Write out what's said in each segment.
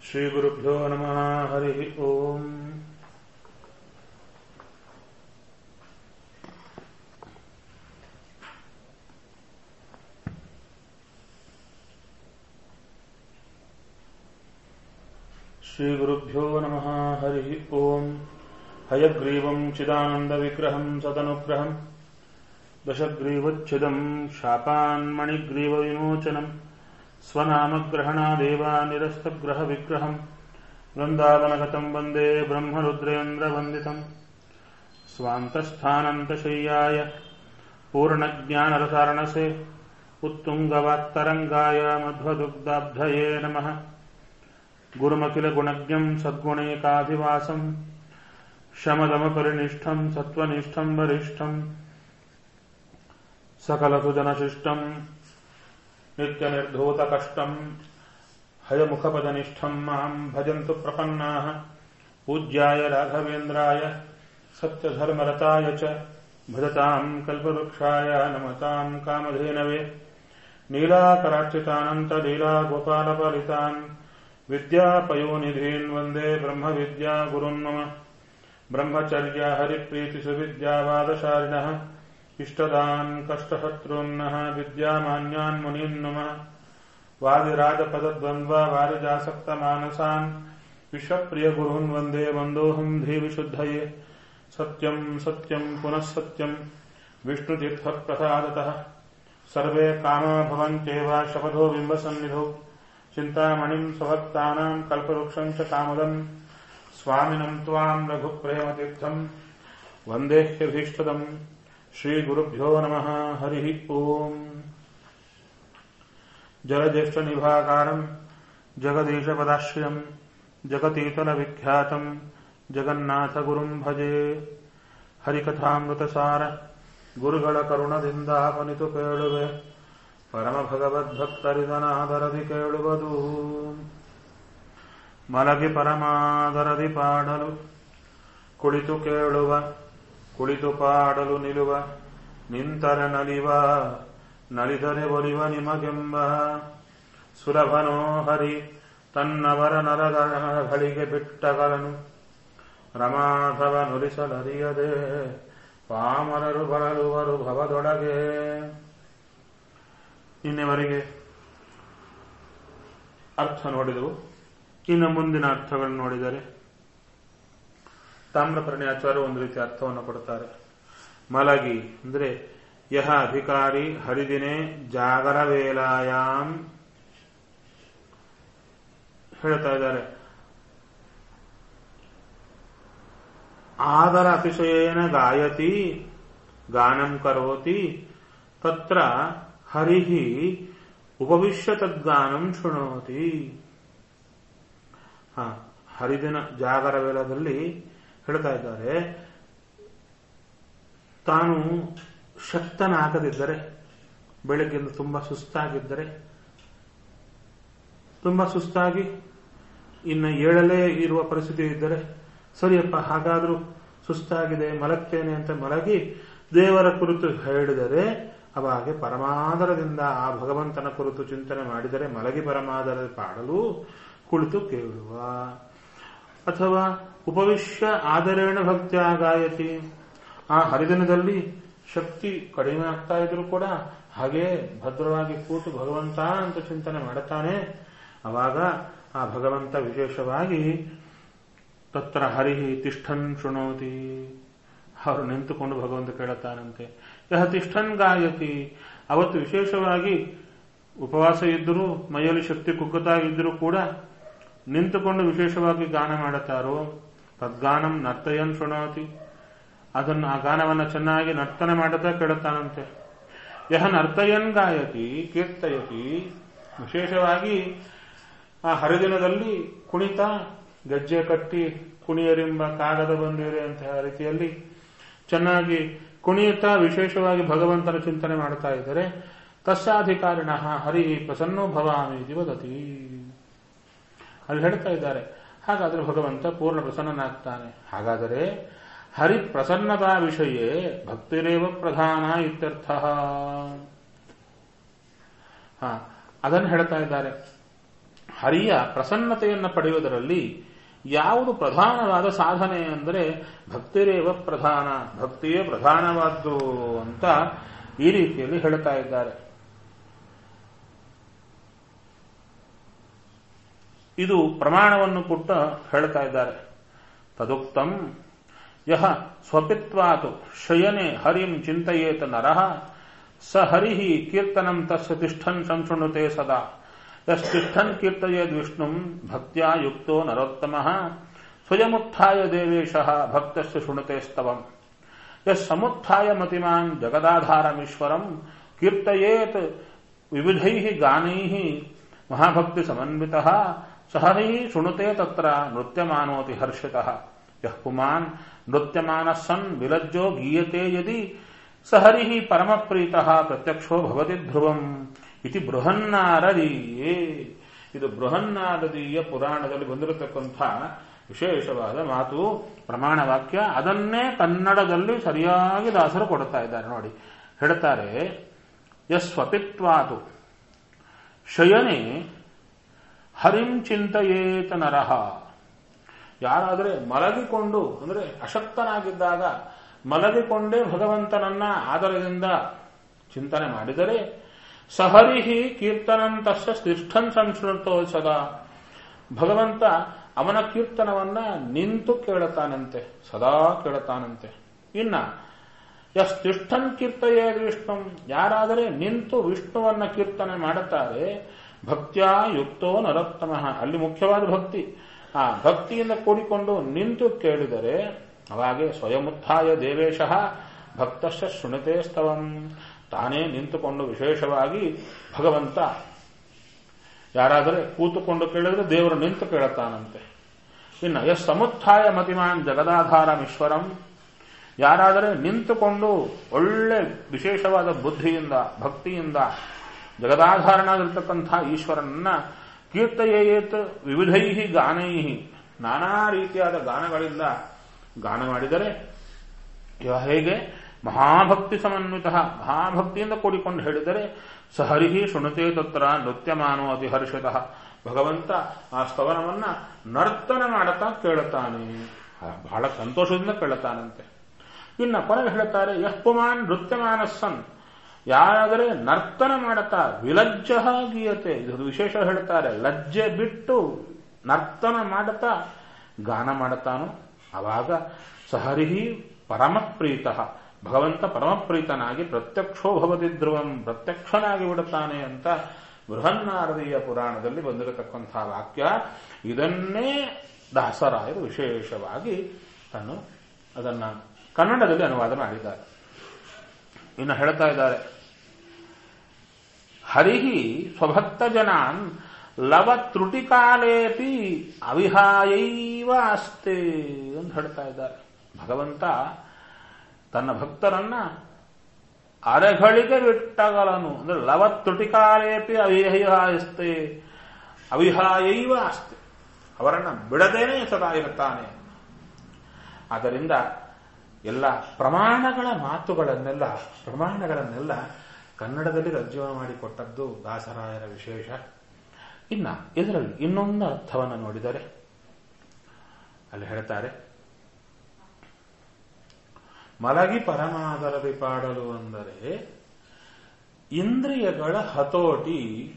श्रीगुरुभ्यो नमः हरिः ओम् श्रीगुरुभ्यो नमः हरिः ओम् हयग्रीवम् चिदानन्दविग्रहम् सदनुग्रहम् दशग्रीवच्छिदम् शापान्मणिग्रीवविमोचनम् स्वनामग्रहणादेवा निरस्तग्रहविग्रहम् वृन्दावनगतम् वन्दे ब्रह्मरुद्रेन्द्रवन्दितम् स्वान्तस्थानन्तशय्याय पूर्णज्ञानरसारणसे उत्तुङ्गवात्तरङ्गाय मध्वदुग्धाब्धये नमः गुरुमखिलगुणज्ञम् सद्गुणैकाधिवासम् शमदमपरिनिष्ठम् सत्त्वनिष्ठम् वरिष्ठम् सकलसुजनशिष्टम् नित्यनिर्धूतकष्टम् हयमुखपदनिष्ठम् माम् भजन्तु प्रपन्नाः पूज्याय राघवेन्द्राय सत्यधर्मरताय च भजताम् कल्पवृक्षाय नमताम् कामधेनवे नीलाकरार्चितानन्तलीलागोपालपालितान् विद्यापयोनिधीन् वन्दे ब्रह्मविद्या गुरुन् मम ब्रह्मचर्य हरिप्रीतिसुविद्यावादशालिनः इष्टदान् कष्टशत्रून्नः विद्यामान्यान् मुनीन् नमः वादिराजपदद्वन्द्वा वारिजासक्तमानसान् विश्वप्रियगुरून् वन्दे वन्दोऽहम् धीविशुद्धये सत्यम् सत्यम् पुनः सत्यम् विष्णुतीर्थप्रसादतः सर्वे कामा भवन्त्येव शपथो बिम्बसन्निधौ चिन्तामणिम् स्वभक्तानाम् कल्पवृक्षम् च कामदम् स्वामिनम् त्वाम् रघुप्रेमतीर्थम् वन्देह्यभीष्टदम् श्रीगुरुभ्यो नमः हरिः ओम् जलज्येष्ठनिभाकारम् जगदीशपदाश्रयम् जगतीतलविख्यातम् जगन्नाथगुरुम् भजे ಹರಿಕಥಾಮೃತಸಾರ ಗುರುಗಳ ಕರುಣದಿಂದಾಪನಿತು ಕೇಳುವೆ ಪರಮ ಭಗವದ್ಭಕ್ತರಿದನಾದರದಿ ಕೇಳುವುದು ಮಲಗಿ ಪರಮಾದರದಿ ಪಾಡಲು ಕುಳಿತು ಕೇಳುವ ಕುಳಿತು ಪಾಡಲು ನಿಲುವ ನಿಂತರ ನಲಿವ ನಲಿದರೆ ಒಲಿವ ನಿಮಗೆಂಬ ಸುಲಭನೋ ಹರಿ ತನ್ನವರ ನರಗಳಿಗೆ ಬಿಟ್ಟಗಲನು ರಮಾಧವ ನುರಿಸಲರಿಯದೆ ಪಾಮರರು ಬರಲುವರು ಭವದೊಳಗೆ ಇನ್ನೆವರೆಗೆ ಅರ್ಥ ನೋಡಿದವು ಇನ್ನು ಮುಂದಿನ ಅರ್ಥಗಳನ್ನು ನೋಡಿದರೆ ತಾಮ್ರಪರ್ಣಿ ಆಚಾರ್ಯ ಒಂದು ರೀತಿ ಅರ್ಥವನ್ನು ಕೊಡ್ತಾರೆ ಮಲಗಿ ಅಂದ್ರೆ ಯಹ ಅಧಿಕಾರಿ ಹರಿದಿನೇ ಜಾಗರ ವೇಲಾಯಾಮ್ ಹೇಳ್ತಾ ಇದ್ದಾರೆ ಆದರ ಅತಿಶಯೇನ ಗಾಯತಿ ಗಾನಂ ಕರೋತಿ ತತ್ರ ಹರಿಹಿ ಉಪವಿಶ್ಯ ತದ್ಗಾನಂ ಶೃಣೋತಿ ಹ ಹರಿದಿನ ಜಾಗರ ವೇಳದಲ್ಲಿ ಹೇಳ್ತಾ ಇದ್ದಾರೆ ತಾನು ಶಕ್ತನಾಗದಿದ್ದರೆ ಬೆಳಗ್ಗೆಂದು ತುಂಬಾ ಸುಸ್ತಾಗಿದ್ದರೆ ತುಂಬಾ ಸುಸ್ತಾಗಿ ಇನ್ನು ಏಳಲೇ ಇರುವ ಪರಿಸ್ಥಿತಿ ಇದ್ದರೆ ಸರಿಯಪ್ಪ ಹಾಗಾದ್ರೂ ಸುಸ್ತಾಗಿದೆ ಮಲಗ್ತೇನೆ ಅಂತ ಮಲಗಿ ದೇವರ ಕುರಿತು ಹೇಳಿದರೆ ಅವಾಗೆ ಪರಮಾದರದಿಂದ ಆ ಭಗವಂತನ ಕುರಿತು ಚಿಂತನೆ ಮಾಡಿದರೆ ಮಲಗಿ ಪರಮಾದರ ಪಾಡಲು ಕುಳಿತು ಕೇಳುವ ಅಥವಾ ಉಪವಿಶ್ಯ ಆದರೇಣ ಭಕ್ತಿ ಗಾಯತಿ ಆ ಹರಿದಿನದಲ್ಲಿ ಶಕ್ತಿ ಕಡಿಮೆ ಆಗ್ತಾ ಇದ್ರು ಕೂಡ ಹಾಗೆ ಭದ್ರವಾಗಿ ಕೂತು ಭಗವಂತ ಅಂತ ಚಿಂತನೆ ಮಾಡುತ್ತಾನೆ ಅವಾಗ ಆ ಭಗವಂತ ವಿಶೇಷವಾಗಿ ತತ್ರ ಹರಿಹಿ ತಿಷ್ಠನ್ ಶೃಣೋತಿ ಅವರು ನಿಂತುಕೊಂಡು ಭಗವಂತ ಕೇಳುತ್ತಾನಂತೆ ಯಹ ತಿಷ್ಠನ್ ಗಾಯತಿ ಅವತ್ತು ವಿಶೇಷವಾಗಿ ಉಪವಾಸ ಇದ್ದರೂ ಮೈಯಲ್ಲಿ ಶಕ್ತಿ ಕುಗ್ಗುತ್ತಾ ಇದ್ದರೂ ಕೂಡ ನಿಂತುಕೊಂಡು ವಿಶೇಷವಾಗಿ ಗಾನ ಮಾಡುತ್ತಾರೋ ತದ್ಗಾನಂ ನರ್ತಯನ್ ಶೃಣೋತಿ ಅದನ್ನು ಆ ಗಾನವನ್ನು ಚೆನ್ನಾಗಿ ನರ್ತನೆ ಮಾಡುತ್ತಾ ಕೇಳುತ್ತಾನಂತೆ ಯಹ ನರ್ತಯನ್ ಗಾಯತಿ ಕೀರ್ತಯತಿ ವಿಶೇಷವಾಗಿ ಆ ಹರಿದಿನದಲ್ಲಿ ಕುಣಿತ ಗೆಜ್ಜೆ ಕಟ್ಟಿ ಕುಣಿಯರೆಂಬ ಕಾಗದ ಬಂದಿರೆ ಅಂತ ರೀತಿಯಲ್ಲಿ ಚೆನ್ನಾಗಿ ಕುಣಿಯುತ್ತಾ ವಿಶೇಷವಾಗಿ ಭಗವಂತನ ಚಿಂತನೆ ಮಾಡ್ತಾ ಇದ್ದರೆ ತಸ್ಸಾಧಿಕಾರಿಣ ಹರಿ ಪ್ರಸನ್ನೋ ಭವಾಮಿ ಇತಿ ವದತಿ ಅಲ್ಲಿ ಹೇಳ್ತಾ ಇದ್ದಾರೆ ಹಾಗಾದ್ರೆ ಭಗವಂತ ಪೂರ್ಣ ಪ್ರಸನ್ನನಾಗ್ತಾನೆ ಹಾಗಾದರೆ ಹರಿ ಪ್ರಸನ್ನತಾ ವಿಷಯೇ ಭಕ್ತಿರೇವ ಪ್ರಧಾನ ಇತ್ಯರ್ಥ ಹಾ ಅದನ್ನು ಹೇಳ್ತಾ ಇದ್ದಾರೆ ಹರಿಯ ಪ್ರಸನ್ನತೆಯನ್ನು ಪಡೆಯುವುದರಲ್ಲಿ ಯಾವುದು ಪ್ರಧಾನವಾದ ಸಾಧನೆ ಅಂದರೆ ಭಕ್ತಿರೇವ ಪ್ರಧಾನ ಭಕ್ತಿಯೇ ಪ್ರಧಾನವಾದ್ದು ಅಂತ ಈ ರೀತಿಯಲ್ಲಿ ಹೇಳ್ತಾ ಇದ್ದಾರೆ ಇದು ಪ್ರಮಾಣವನ್ನು ಕೊಟ್ಟ ಹೇಳ್ತಾ ಇದ್ದಾರೆ ತದುಕ್ತಂ ಯಹ ಸ್ವಪಿತ್ವಾತು ಶಯನೆ ಹರಿಂ ಚಿಂತೆಯೇತ ನರಃ ಸ ಹರಿ ಕೀರ್ತನಂ ತಸ್ಯ ತಿಷ್ಠನ್ ಸಂಶೃಣುತೆ ಸದಾ ಯಸ್ತಿಷ್ಠನ್ ಕೀರ್ತಯೇದ್ ವಿಷ್ಣುಂ ಭಕ್ತ್ಯಾ ಯುಕ್ತೋ ನರೋತ್ತಮಃ ಸ್ವಯಮುತ್ಥಾಯ ದೇವೇಶ ಭಕ್ತಸ್ಯ ಶೃಣುತೆ ಸ್ತವಂ ಯಸ್ಸಮುತ್ಥಾಯ ಮತಿಮಾನ್ ಜಗದಾಧಾರಮೀಶ್ವರಂ ಕೀರ್ತಯೇತ್ ವಿವಿಧೈ ಗಾನೈ ಮಹಾಭಕ್ತಿ ಸಮನ್ವಿತಃ ಸಹೈ ಶೃಣುತೆ ತತ್ರ ನೃತ್ಯಮಾನೋತಿ ಹರ್ಷಿತಃ ಯಃ ಪುಮಾನ್ ನೃತ್ಯಮಾನ ಸನ್ ವಿಲಜ್ಜೋ ಗೀಯತೆ ಯದಿ ಸ ಹರಿ ಪರಮಪ್ರೀತಃ ಪ್ರತ್ಯಕ್ಷೋ ಭವತಿ ಧ್ರುವಂ ಇತಿ ಬೃಹನ್ನಾರದೀಯೇ ಇದು ಬೃಹನ್ನಾರದೀಯ ಪುರಾಣದಲ್ಲಿ ಬಂದಿರತಕ್ಕಂಥ ವಿಶೇಷವಾದ ಮಾತು ಪ್ರಮಾಣ ವಾಕ್ಯ ಅದನ್ನೇ ಕನ್ನಡದಲ್ಲಿ ಸರಿಯಾಗಿ ದಾಸರು ಕೊಡುತ್ತಾ ಇದ್ದಾರೆ ನೋಡಿ ಹೇಳ್ತಾರೆ ಯಸ್ವಪಿತ್ವಾತು ಶಯನೆ ಹರಿಂ ಚಿಂತೆಯೇತ ನರಹ ಯಾರಾದರೆ ಮಲಗಿಕೊಂಡು ಅಂದರೆ ಅಶಕ್ತನಾಗಿದ್ದಾಗ ಮಲಗಿಕೊಂಡೇ ಭಗವಂತನನ್ನ ಆದರದಿಂದ ಚಿಂತನೆ ಮಾಡಿದರೆ ಸಹರಿಹಿ ಕೀರ್ತನಂತಸ್ಸ ತಿಷ್ಠನ್ ಸಂಸ್ಕೃತೋ ಸದಾ ಭಗವಂತ ಅವನ ಕೀರ್ತನವನ್ನ ನಿಂತು ಕೇಳುತ್ತಾನಂತೆ ಸದಾ ಕೇಳುತ್ತಾನಂತೆ ಇನ್ನ ಎಸ್ ತಿಷ್ಠನ್ ಕೀರ್ತಯೇ ವಿಷ್ಣು ಯಾರಾದರೆ ನಿಂತು ವಿಷ್ಣುವನ್ನ ಕೀರ್ತನೆ ಮಾಡುತ್ತಾರೆ ಭಕ್ತ್ಯಾ ಯುಕ್ತೋ ನರೋತ್ತಮಃ ಅಲ್ಲಿ ಮುಖ್ಯವಾದ ಭಕ್ತಿ ಆ ಭಕ್ತಿಯಿಂದ ಕೂಡಿಕೊಂಡು ನಿಂತು ಕೇಳಿದರೆ ಅವಾಗೆ ಸ್ವಯಮುತ್ಥಾಯ ದೇವೇಶ ಭಕ್ತಶ್ಚ ಶೃಣತೆ ಸ್ತವಂ ತಾನೇ ನಿಂತುಕೊಂಡು ವಿಶೇಷವಾಗಿ ಭಗವಂತ ಯಾರಾದರೆ ಕೂತುಕೊಂಡು ಕೇಳಿದ್ರೆ ದೇವರು ನಿಂತು ಕೇಳುತ್ತಾನಂತೆ ಇನ್ನು ಎಸ್ ಸಮುತ್ಥಾಯ ಮತಿಮಾನ್ ಜಗದಾಧಾರಮೀಶ್ವರಂ ಯಾರಾದರೆ ನಿಂತುಕೊಂಡು ಒಳ್ಳೆ ವಿಶೇಷವಾದ ಬುದ್ಧಿಯಿಂದ ಭಕ್ತಿಯಿಂದ ಜಗದಾಧಾರನಾಗಿರ್ತಕ್ಕಂಥ ಈಶ್ವರನನ್ನ ಕೀರ್ತಯೇತ್ ವಿವಿಧೈ ಗಾನೈ ನಾನಾ ರೀತಿಯಾದ ಗಾನಗಳಿಂದ ಗಾನ ಮಾಡಿದರೆ ಹೇಗೆ ಮಹಾಭಕ್ತಿ ಸಮನ್ವಿತ ಮಹಾಭಕ್ತಿಯಿಂದ ಕೂಡಿಕೊಂಡು ಹೇಳಿದರೆ ಸಹರಿಹಿ ಶೃಣುತೆ ತತ್ರ ನೃತ್ಯಮಾನೋ ಅತಿ ಹರ್ಷತಃ ಭಗವಂತ ಆ ಸ್ತವನವನ್ನ ನರ್ತನ ಮಾಡುತ್ತಾ ಕೇಳುತ್ತಾನೆ ಬಹಳ ಸಂತೋಷದಿಂದ ಕೇಳುತ್ತಾನಂತೆ ಇನ್ನ ಕೊನೆಗೆ ಹೇಳುತ್ತಾರೆ ಯಹ್ಪುಮಾನ್ ನೃತ್ಯಮಾನಸ್ಸನ್ ಯಾರಾದರೆ ನರ್ತನ ಮಾಡುತ್ತಾ ವಿಲಜ್ಜ ಗೀಯತೆ ಇದು ವಿಶೇಷ ಹೇಳ್ತಾರೆ ಲಜ್ಜೆ ಬಿಟ್ಟು ನರ್ತನ ಮಾಡುತ್ತಾ ಗಾನ ಮಾಡುತ್ತಾನೋ ಅವಾಗ ಸಹರಿಹಿ ಪರಮಪ್ರೀತ ಭಗವಂತ ಪರಮಪ್ರೀತನಾಗಿ ಪ್ರತ್ಯಕ್ಷೋ ಭವತಿ ಧ್ರುವಂ ಪ್ರತ್ಯಕ್ಷನಾಗಿ ಬಿಡುತ್ತಾನೆ ಅಂತ ಬೃಹನ್ನಾರದೀಯ ಪುರಾಣದಲ್ಲಿ ಬಂದಿರತಕ್ಕಂತಹ ವಾಕ್ಯ ಇದನ್ನೇ ದಾಸರಾಯರು ವಿಶೇಷವಾಗಿ ತನ್ನು ಅದನ್ನ ಕನ್ನಡದಲ್ಲಿ ಅನುವಾದ ಮಾಡಿದ್ದಾರೆ ಇನ್ನು ಹೇಳ್ತಾ ಇದ್ದಾರೆ ಹರಿಹಿ ಸ್ವಭಕ್ತ ಜನಾನ್ ಲವ ತ್ರುಟಿಕಾಲೇಪಿ ಅವಿಹಾಯೈವ ಅಸ್ತೆ ಅಂತ ಹೇಳ್ತಾ ಇದ್ದಾರೆ ಭಗವಂತ ತನ್ನ ಭಕ್ತರನ್ನ ಅರೆಗಳಿಗೆ ಬಿಟ್ಟಗಲನು ಅಂದ್ರೆ ಲವ ತ್ರುಟಿಕಾಲೇಪಿ ಅವಿಹಾಯಸ್ತೆ ಅವಿಹಾಯೈವ ಅಸ್ತೆ ಅವರನ್ನ ಬಿಡದೇನೆ ಸದಾ ಇರುತ್ತಾನೆ ಆದ್ದರಿಂದ ಎಲ್ಲ ಪ್ರಮಾಣಗಳ ಮಾತುಗಳನ್ನೆಲ್ಲ ಪ್ರಮಾಣಗಳನ್ನೆಲ್ಲ ಕನ್ನಡದಲ್ಲಿ ತರ್ಜುಮೆ ಮಾಡಿಕೊಟ್ಟದ್ದು ದಾಸರಾಯರ ವಿಶೇಷ ಇನ್ನ ಇದರಲ್ಲಿ ಇನ್ನೊಂದು ಅರ್ಥವನ್ನು ನೋಡಿದರೆ ಅಲ್ಲಿ ಹೇಳ್ತಾರೆ ಮಲಗಿ ಪರಮಾದರದಿ ಪಾಡಲು ಅಂದರೆ ಇಂದ್ರಿಯಗಳ ಹತೋಟಿ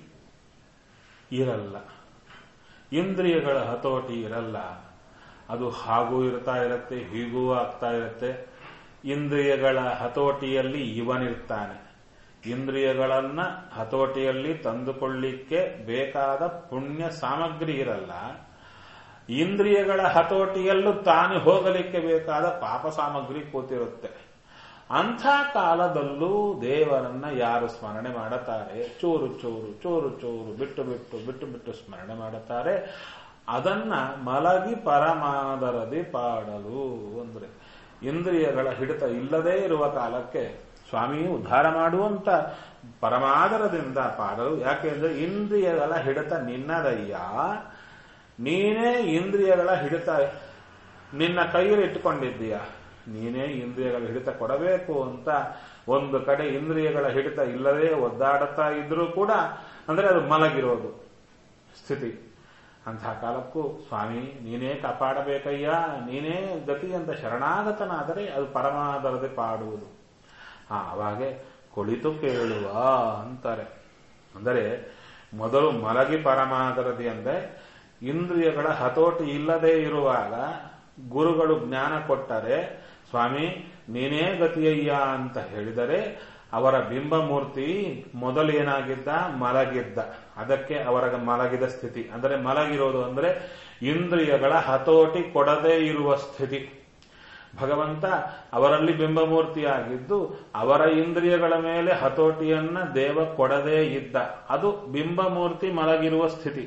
ಇರಲ್ಲ ಇಂದ್ರಿಯಗಳ ಹತೋಟಿ ಇರಲ್ಲ ಅದು ಹಾಗೂ ಇರ್ತಾ ಇರುತ್ತೆ ಹೀಗೂ ಆಗ್ತಾ ಇರುತ್ತೆ ಇಂದ್ರಿಯಗಳ ಹತೋಟಿಯಲ್ಲಿ ಇವನಿರ್ತಾನೆ ಇಂದ್ರಿಯಗಳನ್ನ ಹತೋಟಿಯಲ್ಲಿ ತಂದುಕೊಳ್ಳಿಕ್ಕೆ ಬೇಕಾದ ಪುಣ್ಯ ಸಾಮಗ್ರಿ ಇರಲ್ಲ ಇಂದ್ರಿಯಗಳ ಹತೋಟಿಯಲ್ಲೂ ತಾನು ಹೋಗಲಿಕ್ಕೆ ಬೇಕಾದ ಪಾಪ ಸಾಮಗ್ರಿ ಕೂತಿರುತ್ತೆ ಅಂಥ ಕಾಲದಲ್ಲೂ ದೇವರನ್ನ ಯಾರು ಸ್ಮರಣೆ ಮಾಡುತ್ತಾರೆ ಚೂರು ಚೂರು ಚೂರು ಚೂರು ಬಿಟ್ಟು ಬಿಟ್ಟು ಬಿಟ್ಟು ಬಿಟ್ಟು ಸ್ಮರಣೆ ಮಾಡುತ್ತಾರೆ ಅದನ್ನ ಮಲಗಿ ಪರಮಾದರದಿ ಪಾಡಲು ಅಂದ್ರೆ ಇಂದ್ರಿಯಗಳ ಹಿಡಿತ ಇಲ್ಲದೇ ಇರುವ ಕಾಲಕ್ಕೆ ಸ್ವಾಮಿಯು ಉದ್ಧಾರ ಮಾಡುವಂತ ಪರಮಾದರದಿಂದ ಪಾಡಲು ಯಾಕೆಂದ್ರೆ ಇಂದ್ರಿಯಗಳ ಹಿಡಿತ ನಿನ್ನದಯ್ಯ ನೀನೇ ಇಂದ್ರಿಯಗಳ ಹಿಡಿತ ನಿನ್ನ ಕೈಯಲ್ಲಿ ಇಟ್ಟುಕೊಂಡಿದ್ದೀಯ ನೀನೇ ಇಂದ್ರಿಯಗಳ ಹಿಡಿತ ಕೊಡಬೇಕು ಅಂತ ಒಂದು ಕಡೆ ಇಂದ್ರಿಯಗಳ ಹಿಡಿತ ಇಲ್ಲದೆ ಒದ್ದಾಡುತ್ತಾ ಇದ್ರೂ ಕೂಡ ಅಂದ್ರೆ ಅದು ಮಲಗಿರೋದು ಸ್ಥಿತಿ ಅಂಥ ಕಾಲಕ್ಕೂ ಸ್ವಾಮಿ ನೀನೇ ಕಾಪಾಡಬೇಕಯ್ಯ ನೀನೇ ಗತಿ ಅಂತ ಶರಣಾಗತನಾದರೆ ಅದು ಪರಮಾದರದೆ ಪಾಡುವುದು ಹಾ ಅವಾಗೆ ಕುಳಿತು ಕೇಳುವ ಅಂತಾರೆ ಅಂದರೆ ಮೊದಲು ಮಲಗಿ ಪರಮಾದರದಿ ಅಂದ್ರೆ ಇಂದ್ರಿಯಗಳ ಹತೋಟಿ ಇಲ್ಲದೆ ಇರುವಾಗ ಗುರುಗಳು ಜ್ಞಾನ ಕೊಟ್ಟರೆ ಸ್ವಾಮಿ ನೀನೇ ಗತಿಯಯ್ಯ ಅಂತ ಹೇಳಿದರೆ ಅವರ ಬಿಂಬಮೂರ್ತಿ ಮೊದಲು ಏನಾಗಿದ್ದ ಮಲಗಿದ್ದ ಅದಕ್ಕೆ ಅವರ ಮಲಗಿದ ಸ್ಥಿತಿ ಅಂದರೆ ಮಲಗಿರೋದು ಅಂದರೆ ಇಂದ್ರಿಯಗಳ ಹತೋಟಿ ಕೊಡದೇ ಇರುವ ಸ್ಥಿತಿ ಭಗವಂತ ಅವರಲ್ಲಿ ಬಿಂಬಮೂರ್ತಿಯಾಗಿದ್ದು ಅವರ ಇಂದ್ರಿಯಗಳ ಮೇಲೆ ಹತೋಟಿಯನ್ನ ದೇವ ಕೊಡದೇ ಇದ್ದ ಅದು ಬಿಂಬಮೂರ್ತಿ ಮಲಗಿರುವ ಸ್ಥಿತಿ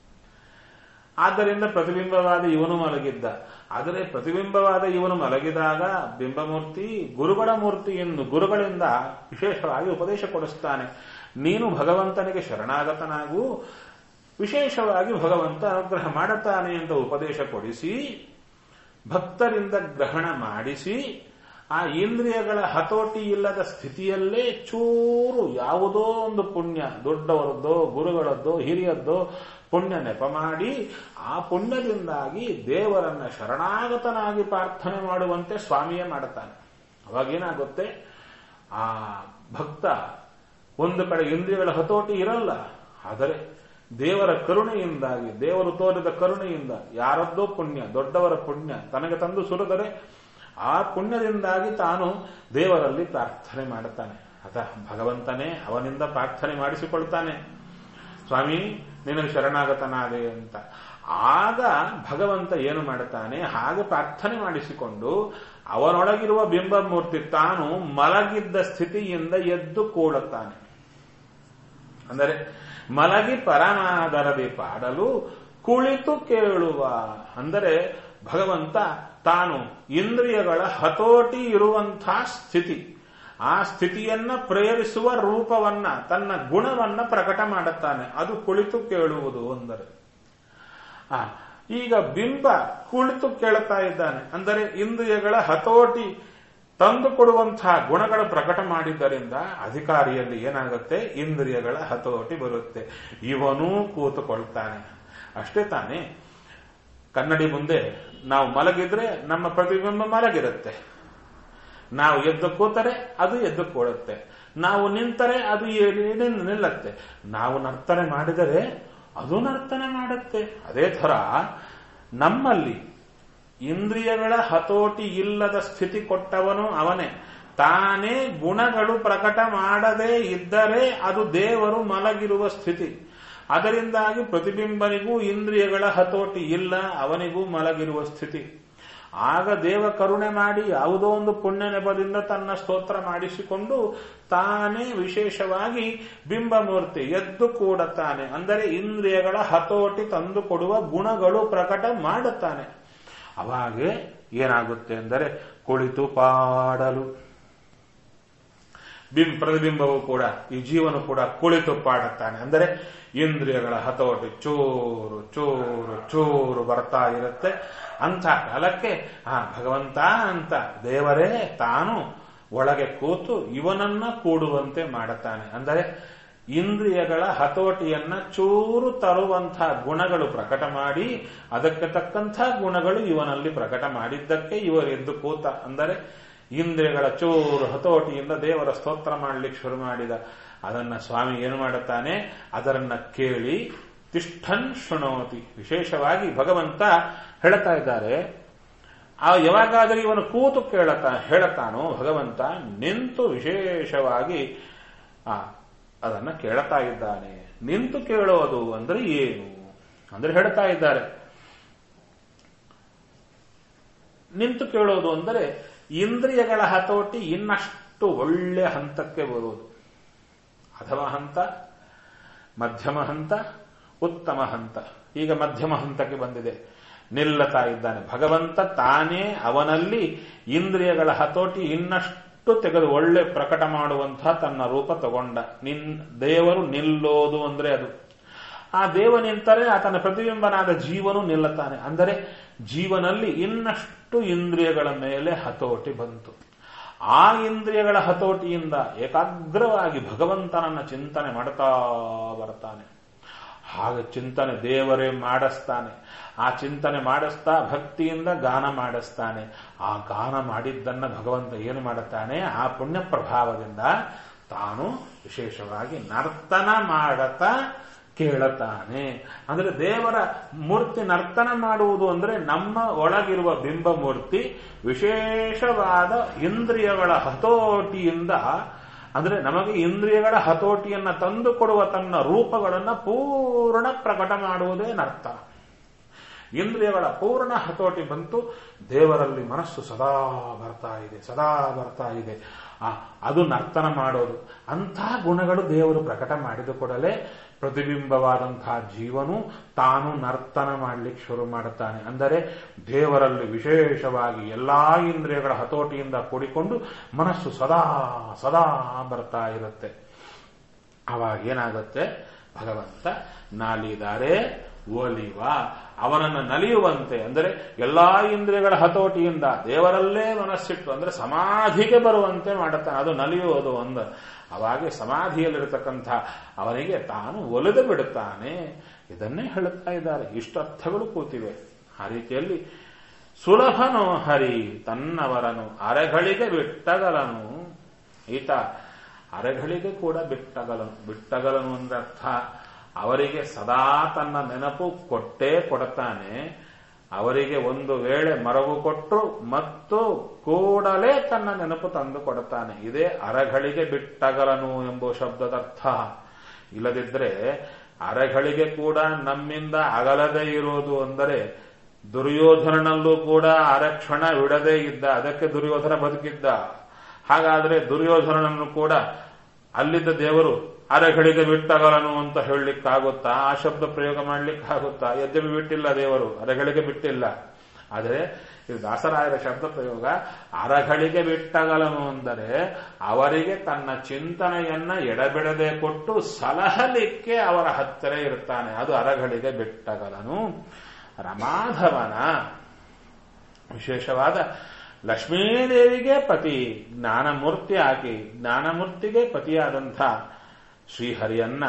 ಆದ್ದರಿಂದ ಪ್ರತಿಬಿಂಬವಾದ ಇವನು ಮಲಗಿದ್ದ ಆದರೆ ಪ್ರತಿಬಿಂಬವಾದ ಇವನು ಮಲಗಿದಾಗ ಬಿಂಬಮೂರ್ತಿ ಗುರುಗಳ ಮೂರ್ತಿ ಎಂದು ಗುರುಗಳಿಂದ ವಿಶೇಷವಾಗಿ ಉಪದೇಶ ಕೊಡಿಸ್ತಾನೆ ನೀನು ಭಗವಂತನಿಗೆ ಶರಣಾಗತನಾಗೂ ವಿಶೇಷವಾಗಿ ಭಗವಂತ ಅನುಗ್ರಹ ಮಾಡುತ್ತಾನೆ ಅಂತ ಉಪದೇಶ ಕೊಡಿಸಿ ಭಕ್ತರಿಂದ ಗ್ರಹಣ ಮಾಡಿಸಿ ಆ ಇಂದ್ರಿಯಗಳ ಹತೋಟಿ ಇಲ್ಲದ ಸ್ಥಿತಿಯಲ್ಲೇ ಚೂರು ಯಾವುದೋ ಒಂದು ಪುಣ್ಯ ದೊಡ್ಡವರದ್ದೋ ಗುರುಗಳದ್ದೋ ಹಿರಿಯದ್ದೋ ಪುಣ್ಯ ನೆಪ ಮಾಡಿ ಆ ಪುಣ್ಯದಿಂದಾಗಿ ದೇವರನ್ನ ಶರಣಾಗತನಾಗಿ ಪ್ರಾರ್ಥನೆ ಮಾಡುವಂತೆ ಸ್ವಾಮಿಯೇ ಮಾಡುತ್ತಾನೆ ಅವಾಗೇನಾಗುತ್ತೆ ಆ ಭಕ್ತ ಒಂದು ಕಡೆ ಇಂದ್ರಿಯಗಳ ಹತೋಟಿ ಇರಲ್ಲ ಆದರೆ ದೇವರ ಕರುಣೆಯಿಂದಾಗಿ ದೇವರು ತೋರಿದ ಕರುಣೆಯಿಂದ ಯಾರದ್ದೋ ಪುಣ್ಯ ದೊಡ್ಡವರ ಪುಣ್ಯ ತನಗೆ ತಂದು ಸುರಿದರೆ ಆ ಪುಣ್ಯದಿಂದಾಗಿ ತಾನು ದೇವರಲ್ಲಿ ಪ್ರಾರ್ಥನೆ ಮಾಡುತ್ತಾನೆ ಅಥ ಭಗವಂತನೇ ಅವನಿಂದ ಪ್ರಾರ್ಥನೆ ಮಾಡಿಸಿಕೊಳ್ತಾನೆ ಸ್ವಾಮಿ ನಿನಗೆ ಶರಣಾಗತನಾದೆ ಅಂತ ಆಗ ಭಗವಂತ ಏನು ಮಾಡುತ್ತಾನೆ ಹಾಗೆ ಪ್ರಾರ್ಥನೆ ಮಾಡಿಸಿಕೊಂಡು ಅವನೊಳಗಿರುವ ಬಿಂಬಮೂರ್ತಿ ತಾನು ಮಲಗಿದ್ದ ಸ್ಥಿತಿಯಿಂದ ಎದ್ದು ಕೂಡುತ್ತಾನೆ ಅಂದರೆ ಮಲಗಿ ಪರಮಾದರದಿ ಪಾಡಲು ಕುಳಿತು ಕೇಳುವ ಅಂದರೆ ಭಗವಂತ ತಾನು ಇಂದ್ರಿಯಗಳ ಹತೋಟಿ ಇರುವಂತಹ ಸ್ಥಿತಿ ಆ ಸ್ಥಿತಿಯನ್ನ ಪ್ರೇರಿಸುವ ರೂಪವನ್ನ ತನ್ನ ಗುಣವನ್ನ ಪ್ರಕಟ ಮಾಡುತ್ತಾನೆ ಅದು ಕುಳಿತು ಕೇಳುವುದು ಅಂದರೆ ಆ ಈಗ ಬಿಂಬ ಕುಳಿತು ಕೇಳುತ್ತಾ ಇದ್ದಾನೆ ಅಂದರೆ ಇಂದ್ರಿಯಗಳ ಹತೋಟಿ ತಂದು ಕೊಡುವಂತಹ ಗುಣಗಳು ಪ್ರಕಟ ಮಾಡಿದ್ದರಿಂದ ಅಧಿಕಾರಿಯಲ್ಲಿ ಏನಾಗುತ್ತೆ ಇಂದ್ರಿಯಗಳ ಹತೋಟಿ ಬರುತ್ತೆ ಇವನೂ ಕೂತುಕೊಳ್ತಾನೆ ಅಷ್ಟೇ ತಾನೇ ಕನ್ನಡಿ ಮುಂದೆ ನಾವು ಮಲಗಿದ್ರೆ ನಮ್ಮ ಪ್ರತಿಬಿಂಬ ಮಲಗಿರುತ್ತೆ ನಾವು ಎದ್ದು ಕೂತರೆ ಅದು ಎದ್ದು ಕೂಡುತ್ತೆ ನಾವು ನಿಂತರೆ ಅದು ನಿಲ್ಲತ್ತೆ ನಾವು ನರ್ತನೆ ಮಾಡಿದರೆ ಅದು ನರ್ತನೆ ಮಾಡುತ್ತೆ ಅದೇ ಥರ ನಮ್ಮಲ್ಲಿ ಇಂದ್ರಿಯಗಳ ಹತೋಟಿ ಇಲ್ಲದ ಸ್ಥಿತಿ ಕೊಟ್ಟವನು ಅವನೇ ತಾನೇ ಗುಣಗಳು ಪ್ರಕಟ ಮಾಡದೇ ಇದ್ದರೆ ಅದು ದೇವರು ಮಲಗಿರುವ ಸ್ಥಿತಿ ಅದರಿಂದಾಗಿ ಪ್ರತಿಬಿಂಬನಿಗೂ ಇಂದ್ರಿಯಗಳ ಹತೋಟಿ ಇಲ್ಲ ಅವನಿಗೂ ಮಲಗಿರುವ ಸ್ಥಿತಿ ಆಗ ದೇವ ಕರುಣೆ ಮಾಡಿ ಯಾವುದೋ ಒಂದು ಪುಣ್ಯ ನೆಪದಿಂದ ತನ್ನ ಸ್ತೋತ್ರ ಮಾಡಿಸಿಕೊಂಡು ತಾನೇ ವಿಶೇಷವಾಗಿ ಬಿಂಬಮೂರ್ತಿ ಎದ್ದು ಕೂಡುತ್ತಾನೆ ಅಂದರೆ ಇಂದ್ರಿಯಗಳ ಹತೋಟಿ ತಂದು ಕೊಡುವ ಗುಣಗಳು ಪ್ರಕಟ ಮಾಡುತ್ತಾನೆ ಅವಾಗೆ ಏನಾಗುತ್ತೆ ಅಂದರೆ ಕುಳಿತು ಪಾಡಲು ಬಿಂ ಪ್ರತಿಬಿಂಬವು ಕೂಡ ಈ ಜೀವನು ಕೂಡ ಕುಳಿತು ಪಾಡುತ್ತಾನೆ ಅಂದರೆ ಇಂದ್ರಿಯಗಳ ಹತೋಟಿ ಚೂರು ಚೂರು ಚೂರು ಬರ್ತಾ ಇರುತ್ತೆ ಅಂಥ ಕಾಲಕ್ಕೆ ಆ ಭಗವಂತ ಅಂತ ದೇವರೇ ತಾನು ಒಳಗೆ ಕೂತು ಇವನನ್ನ ಕೂಡುವಂತೆ ಮಾಡುತ್ತಾನೆ ಅಂದರೆ ಇಂದ್ರಿಯಗಳ ಹತೋಟಿಯನ್ನ ಚೂರು ತರುವಂತಹ ಗುಣಗಳು ಪ್ರಕಟ ಮಾಡಿ ಅದಕ್ಕೆ ತಕ್ಕಂಥ ಗುಣಗಳು ಇವನಲ್ಲಿ ಪ್ರಕಟ ಮಾಡಿದ್ದಕ್ಕೆ ಇವರೆದ್ದು ಕೂತ ಅಂದರೆ ಇಂದ್ರಿಯಗಳ ಚೂರು ಹತೋಟಿಯಿಂದ ದೇವರ ಸ್ತೋತ್ರ ಮಾಡಲಿಕ್ಕೆ ಶುರು ಮಾಡಿದ ಅದನ್ನ ಸ್ವಾಮಿ ಏನು ಮಾಡುತ್ತಾನೆ ಅದರನ್ನ ಕೇಳಿ ತಿಷ್ಠನ್ ಶೃಣೋತಿ ವಿಶೇಷವಾಗಿ ಭಗವಂತ ಹೇಳ್ತಾ ಇದ್ದಾರೆ ಆ ಯಾವಾಗಾದರೂ ಇವನು ಕೂತು ಕೇಳತಾ ಹೇಳತಾನೋ ಭಗವಂತ ನಿಂತು ವಿಶೇಷವಾಗಿ ಆ ಅದನ್ನ ಕೇಳ್ತಾ ಇದ್ದಾನೆ ನಿಂತು ಕೇಳೋದು ಅಂದ್ರೆ ಏನು ಅಂದ್ರೆ ಹೇಳ್ತಾ ಇದ್ದಾರೆ ನಿಂತು ಕೇಳೋದು ಅಂದರೆ ಇಂದ್ರಿಯಗಳ ಹತೋಟಿ ಇನ್ನಷ್ಟು ಒಳ್ಳೆ ಹಂತಕ್ಕೆ ಬರುವುದು ಅಥವಾ ಹಂತ ಮಧ್ಯಮ ಹಂತ ಉತ್ತಮ ಹಂತ ಈಗ ಮಧ್ಯಮ ಹಂತಕ್ಕೆ ಬಂದಿದೆ ನಿಲ್ಲತಾ ಇದ್ದಾನೆ ಭಗವಂತ ತಾನೇ ಅವನಲ್ಲಿ ಇಂದ್ರಿಯಗಳ ಹತೋಟಿ ಇನ್ನಷ್ಟು ತೆಗೆದು ಒಳ್ಳೆ ಪ್ರಕಟ ಮಾಡುವಂತಹ ತನ್ನ ರೂಪ ತಗೊಂಡ ನಿನ್ ದೇವರು ನಿಲ್ಲೋದು ಅಂದ್ರೆ ಅದು ಆ ದೇವ ನಿಂತರೆ ಆತನ ಪ್ರತಿಬಿಂಬನಾದ ಜೀವನು ನಿಲ್ಲುತ್ತಾನೆ ಅಂದರೆ ಜೀವನಲ್ಲಿ ಇನ್ನಷ್ಟು ಇಂದ್ರಿಯಗಳ ಮೇಲೆ ಹತೋಟಿ ಬಂತು ಆ ಇಂದ್ರಿಯಗಳ ಹತೋಟಿಯಿಂದ ಏಕಾಗ್ರವಾಗಿ ಭಗವಂತನನ್ನ ಚಿಂತನೆ ಮಾಡ್ತಾ ಬರ್ತಾನೆ ಹಾಗೆ ಚಿಂತನೆ ದೇವರೇ ಮಾಡಿಸ್ತಾನೆ ಆ ಚಿಂತನೆ ಮಾಡಿಸ್ತಾ ಭಕ್ತಿಯಿಂದ ಗಾನ ಮಾಡಿಸ್ತಾನೆ ಆ ಗಾನ ಮಾಡಿದ್ದನ್ನ ಭಗವಂತ ಏನು ಮಾಡುತ್ತಾನೆ ಆ ಪುಣ್ಯ ಪ್ರಭಾವದಿಂದ ತಾನು ವಿಶೇಷವಾಗಿ ನರ್ತನ ಮಾಡತಾ ಕೇಳುತ್ತಾನೆ ಅಂದ್ರೆ ದೇವರ ಮೂರ್ತಿ ನರ್ತನ ಮಾಡುವುದು ಅಂದ್ರೆ ನಮ್ಮ ಒಳಗಿರುವ ಬಿಂಬ ಮೂರ್ತಿ ವಿಶೇಷವಾದ ಇಂದ್ರಿಯಗಳ ಹತೋಟಿಯಿಂದ ಅಂದ್ರೆ ನಮಗೆ ಇಂದ್ರಿಯಗಳ ಹತೋಟಿಯನ್ನ ತಂದು ಕೊಡುವ ತನ್ನ ರೂಪಗಳನ್ನ ಪೂರ್ಣ ಪ್ರಕಟ ಮಾಡುವುದೇ ನರ್ತನ ಇಂದ್ರಿಯಗಳ ಪೂರ್ಣ ಹತೋಟಿ ಬಂತು ದೇವರಲ್ಲಿ ಮನಸ್ಸು ಸದಾ ಬರ್ತಾ ಇದೆ ಸದಾ ಬರ್ತಾ ಇದೆ ಆ ಅದು ನರ್ತನ ಮಾಡೋದು ಅಂಥ ಗುಣಗಳು ದೇವರು ಪ್ರಕಟ ಮಾಡಿದ ಕೂಡಲೇ ಪ್ರತಿಬಿಂಬವಾದಂತಹ ಜೀವನು ತಾನು ನರ್ತನ ಮಾಡಲಿಕ್ಕೆ ಶುರು ಮಾಡುತ್ತಾನೆ ಅಂದರೆ ದೇವರಲ್ಲಿ ವಿಶೇಷವಾಗಿ ಎಲ್ಲಾ ಇಂದ್ರಿಯಗಳ ಹತೋಟಿಯಿಂದ ಕೂಡಿಕೊಂಡು ಮನಸ್ಸು ಸದಾ ಸದಾ ಬರ್ತಾ ಇರುತ್ತೆ ಅವಾಗ ಏನಾಗುತ್ತೆ ಭಗವಂತ ನಾಲಿದಾರೆ ಒಲಿವ ಅವನನ್ನು ನಲಿಯುವಂತೆ ಅಂದರೆ ಎಲ್ಲಾ ಇಂದ್ರಿಯಗಳ ಹತೋಟಿಯಿಂದ ದೇವರಲ್ಲೇ ಮನಸ್ಸಿಟ್ಟು ಅಂದ್ರೆ ಸಮಾಧಿಗೆ ಬರುವಂತೆ ಮಾಡುತ್ತಾನೆ ಅದು ನಲಿಯುವುದು ಒಂದು ಅವಾಗೆ ಸಮಾಧಿಯಲ್ಲಿರತಕ್ಕಂಥ ಅವನಿಗೆ ತಾನು ಒಲಿದು ಬಿಡುತ್ತಾನೆ ಇದನ್ನೇ ಹೇಳುತ್ತಾ ಇದ್ದಾರೆ ಇಷ್ಟರ್ಥಗಳು ಕೂತಿವೆ ಆ ರೀತಿಯಲ್ಲಿ ಸುಲಭನೋ ಹರಿ ತನ್ನವರನು ಅರೆಗಳಿಗೆ ಬಿಟ್ಟಗಲನು ಈತ ಅರೆಗಳಿಗೆ ಕೂಡ ಬಿಟ್ಟಗಲನು ಬಿಟ್ಟಗಲನು ಅಂದ್ರೆ ಅರ್ಥ ಅವರಿಗೆ ಸದಾ ತನ್ನ ನೆನಪು ಕೊಟ್ಟೇ ಕೊಡುತ್ತಾನೆ ಅವರಿಗೆ ಒಂದು ವೇಳೆ ಮರವು ಕೊಟ್ಟು ಮತ್ತು ಕೂಡಲೇ ತನ್ನ ನೆನಪು ತಂದು ಕೊಡುತ್ತಾನೆ ಇದೇ ಅರಗಳಿಗೆ ಬಿಟ್ಟಗಲನು ಎಂಬ ಶಬ್ದದರ್ಥ ಇಲ್ಲದಿದ್ರೆ ಅರಗಳಿಗೆ ಕೂಡ ನಮ್ಮಿಂದ ಅಗಲದೇ ಇರೋದು ಅಂದರೆ ದುರ್ಯೋಧನನಲ್ಲೂ ಕೂಡ ಅರಕ್ಷಣ ಬಿಡದೇ ಇದ್ದ ಅದಕ್ಕೆ ದುರ್ಯೋಧನ ಬದುಕಿದ್ದ ಹಾಗಾದ್ರೆ ದುರ್ಯೋಧನನನ್ನು ಕೂಡ ಅಲ್ಲಿದ್ದ ದೇವರು ಅರೆಗಳಿಗೆ ಬಿಟ್ಟಗಲನು ಅಂತ ಹೇಳಲಿಕ್ಕಾಗುತ್ತಾ ಆ ಶಬ್ದ ಪ್ರಯೋಗ ಮಾಡ್ಲಿಕ್ಕಾಗುತ್ತಾ ಯದ್ಯಪಿ ಬಿಟ್ಟಿಲ್ಲ ದೇವರು ಅರೆಗಳಿಗೆ ಬಿಟ್ಟಿಲ್ಲ ಆದರೆ ಇದು ದಾಸರಾಯರ ಶಬ್ದ ಪ್ರಯೋಗ ಅರಗಳಿಗೆ ಬಿಟ್ಟಗಲನು ಅಂದರೆ ಅವರಿಗೆ ತನ್ನ ಚಿಂತನೆಯನ್ನ ಎಡಬಿಡದೆ ಕೊಟ್ಟು ಸಲಹಲಿಕ್ಕೆ ಅವರ ಹತ್ತಿರ ಇರ್ತಾನೆ ಅದು ಅರಗಳಿಗೆ ಬಿಟ್ಟಗಲನು ರಮಾಧವನ ವಿಶೇಷವಾದ ಲಕ್ಷ್ಮೀದೇವಿಗೆ ಪತಿ ಜ್ಞಾನಮೂರ್ತಿ ಆಗಿ ಜ್ಞಾನಮೂರ್ತಿಗೆ ಪತಿಯಾದಂಥ ಶ್ರೀಹರಿಯನ್ನ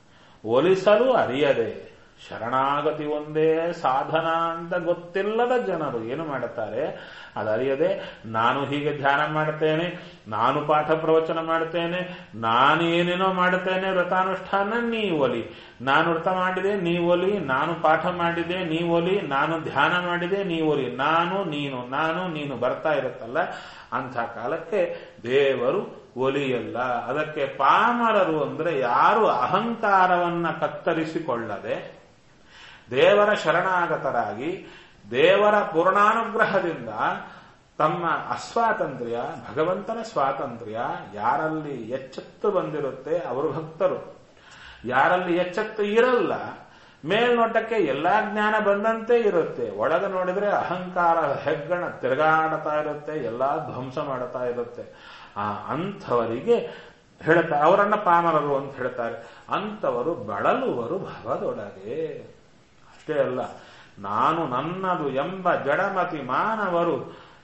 ಒಲಿಸಲು ಅರಿಯದೆ ಶರಣಾಗತಿ ಒಂದೇ ಸಾಧನ ಅಂತ ಗೊತ್ತಿಲ್ಲದ ಜನರು ಏನು ಮಾಡುತ್ತಾರೆ ಅದರಿಯದೆ ನಾನು ಹೀಗೆ ಧ್ಯಾನ ಮಾಡ್ತೇನೆ ನಾನು ಪಾಠ ಪ್ರವಚನ ಮಾಡ್ತೇನೆ ನಾನು ಏನೇನೋ ಮಾಡುತ್ತೇನೆ ವ್ರತಾನುಷ್ಠಾನ ನೀ ಒಲಿ ನಾನು ವ್ರತ ಮಾಡಿದೆ ನೀ ಒಲಿ ನಾನು ಪಾಠ ಮಾಡಿದೆ ನೀ ಒಲಿ ನಾನು ಧ್ಯಾನ ಮಾಡಿದೆ ನೀ ಒಲಿ ನಾನು ನೀನು ನಾನು ನೀನು ಬರ್ತಾ ಇರುತ್ತಲ್ಲ ಅಂಥ ಕಾಲಕ್ಕೆ ದೇವರು ಒಲಿಯಲ್ಲ ಅದಕ್ಕೆ ಪಾಮರರು ಅಂದ್ರೆ ಯಾರು ಅಹಂಕಾರವನ್ನ ಕತ್ತರಿಸಿಕೊಳ್ಳದೆ ದೇವರ ಶರಣಾಗತರಾಗಿ ದೇವರ ಪೂರ್ಣಾನುಗ್ರಹದಿಂದ ತಮ್ಮ ಅಸ್ವಾತಂತ್ರ್ಯ ಭಗವಂತನ ಸ್ವಾತಂತ್ರ್ಯ ಯಾರಲ್ಲಿ ಎಚ್ಚೆತ್ತು ಬಂದಿರುತ್ತೆ ಅವರು ಭಕ್ತರು ಯಾರಲ್ಲಿ ಎಚ್ಚೆತ್ತು ಇರಲ್ಲ ಮೇಲ್ನೋಟಕ್ಕೆ ಎಲ್ಲಾ ಜ್ಞಾನ ಬಂದಂತೆ ಇರುತ್ತೆ ಒಳಗೆ ನೋಡಿದ್ರೆ ಅಹಂಕಾರ ಹೆಗ್ಗಣ ತಿರುಗಾಡ್ತಾ ಇರುತ್ತೆ ಎಲ್ಲಾ ಧ್ವಂಸ ಮಾಡ್ತಾ ಇರುತ್ತೆ ಆ ಅಂಥವರಿಗೆ ಹೇಳ್ತಾರೆ ಅವರನ್ನ ಪಾಮರರು ಅಂತ ಹೇಳ್ತಾರೆ ಅಂಥವರು ಬಳಲುವರು ಭವದೊಳಗೆ ಅಷ್ಟೇ ಅಲ್ಲ ನಾನು ನನ್ನದು ಎಂಬ ಜಡಮತಿ ಮಾನವರು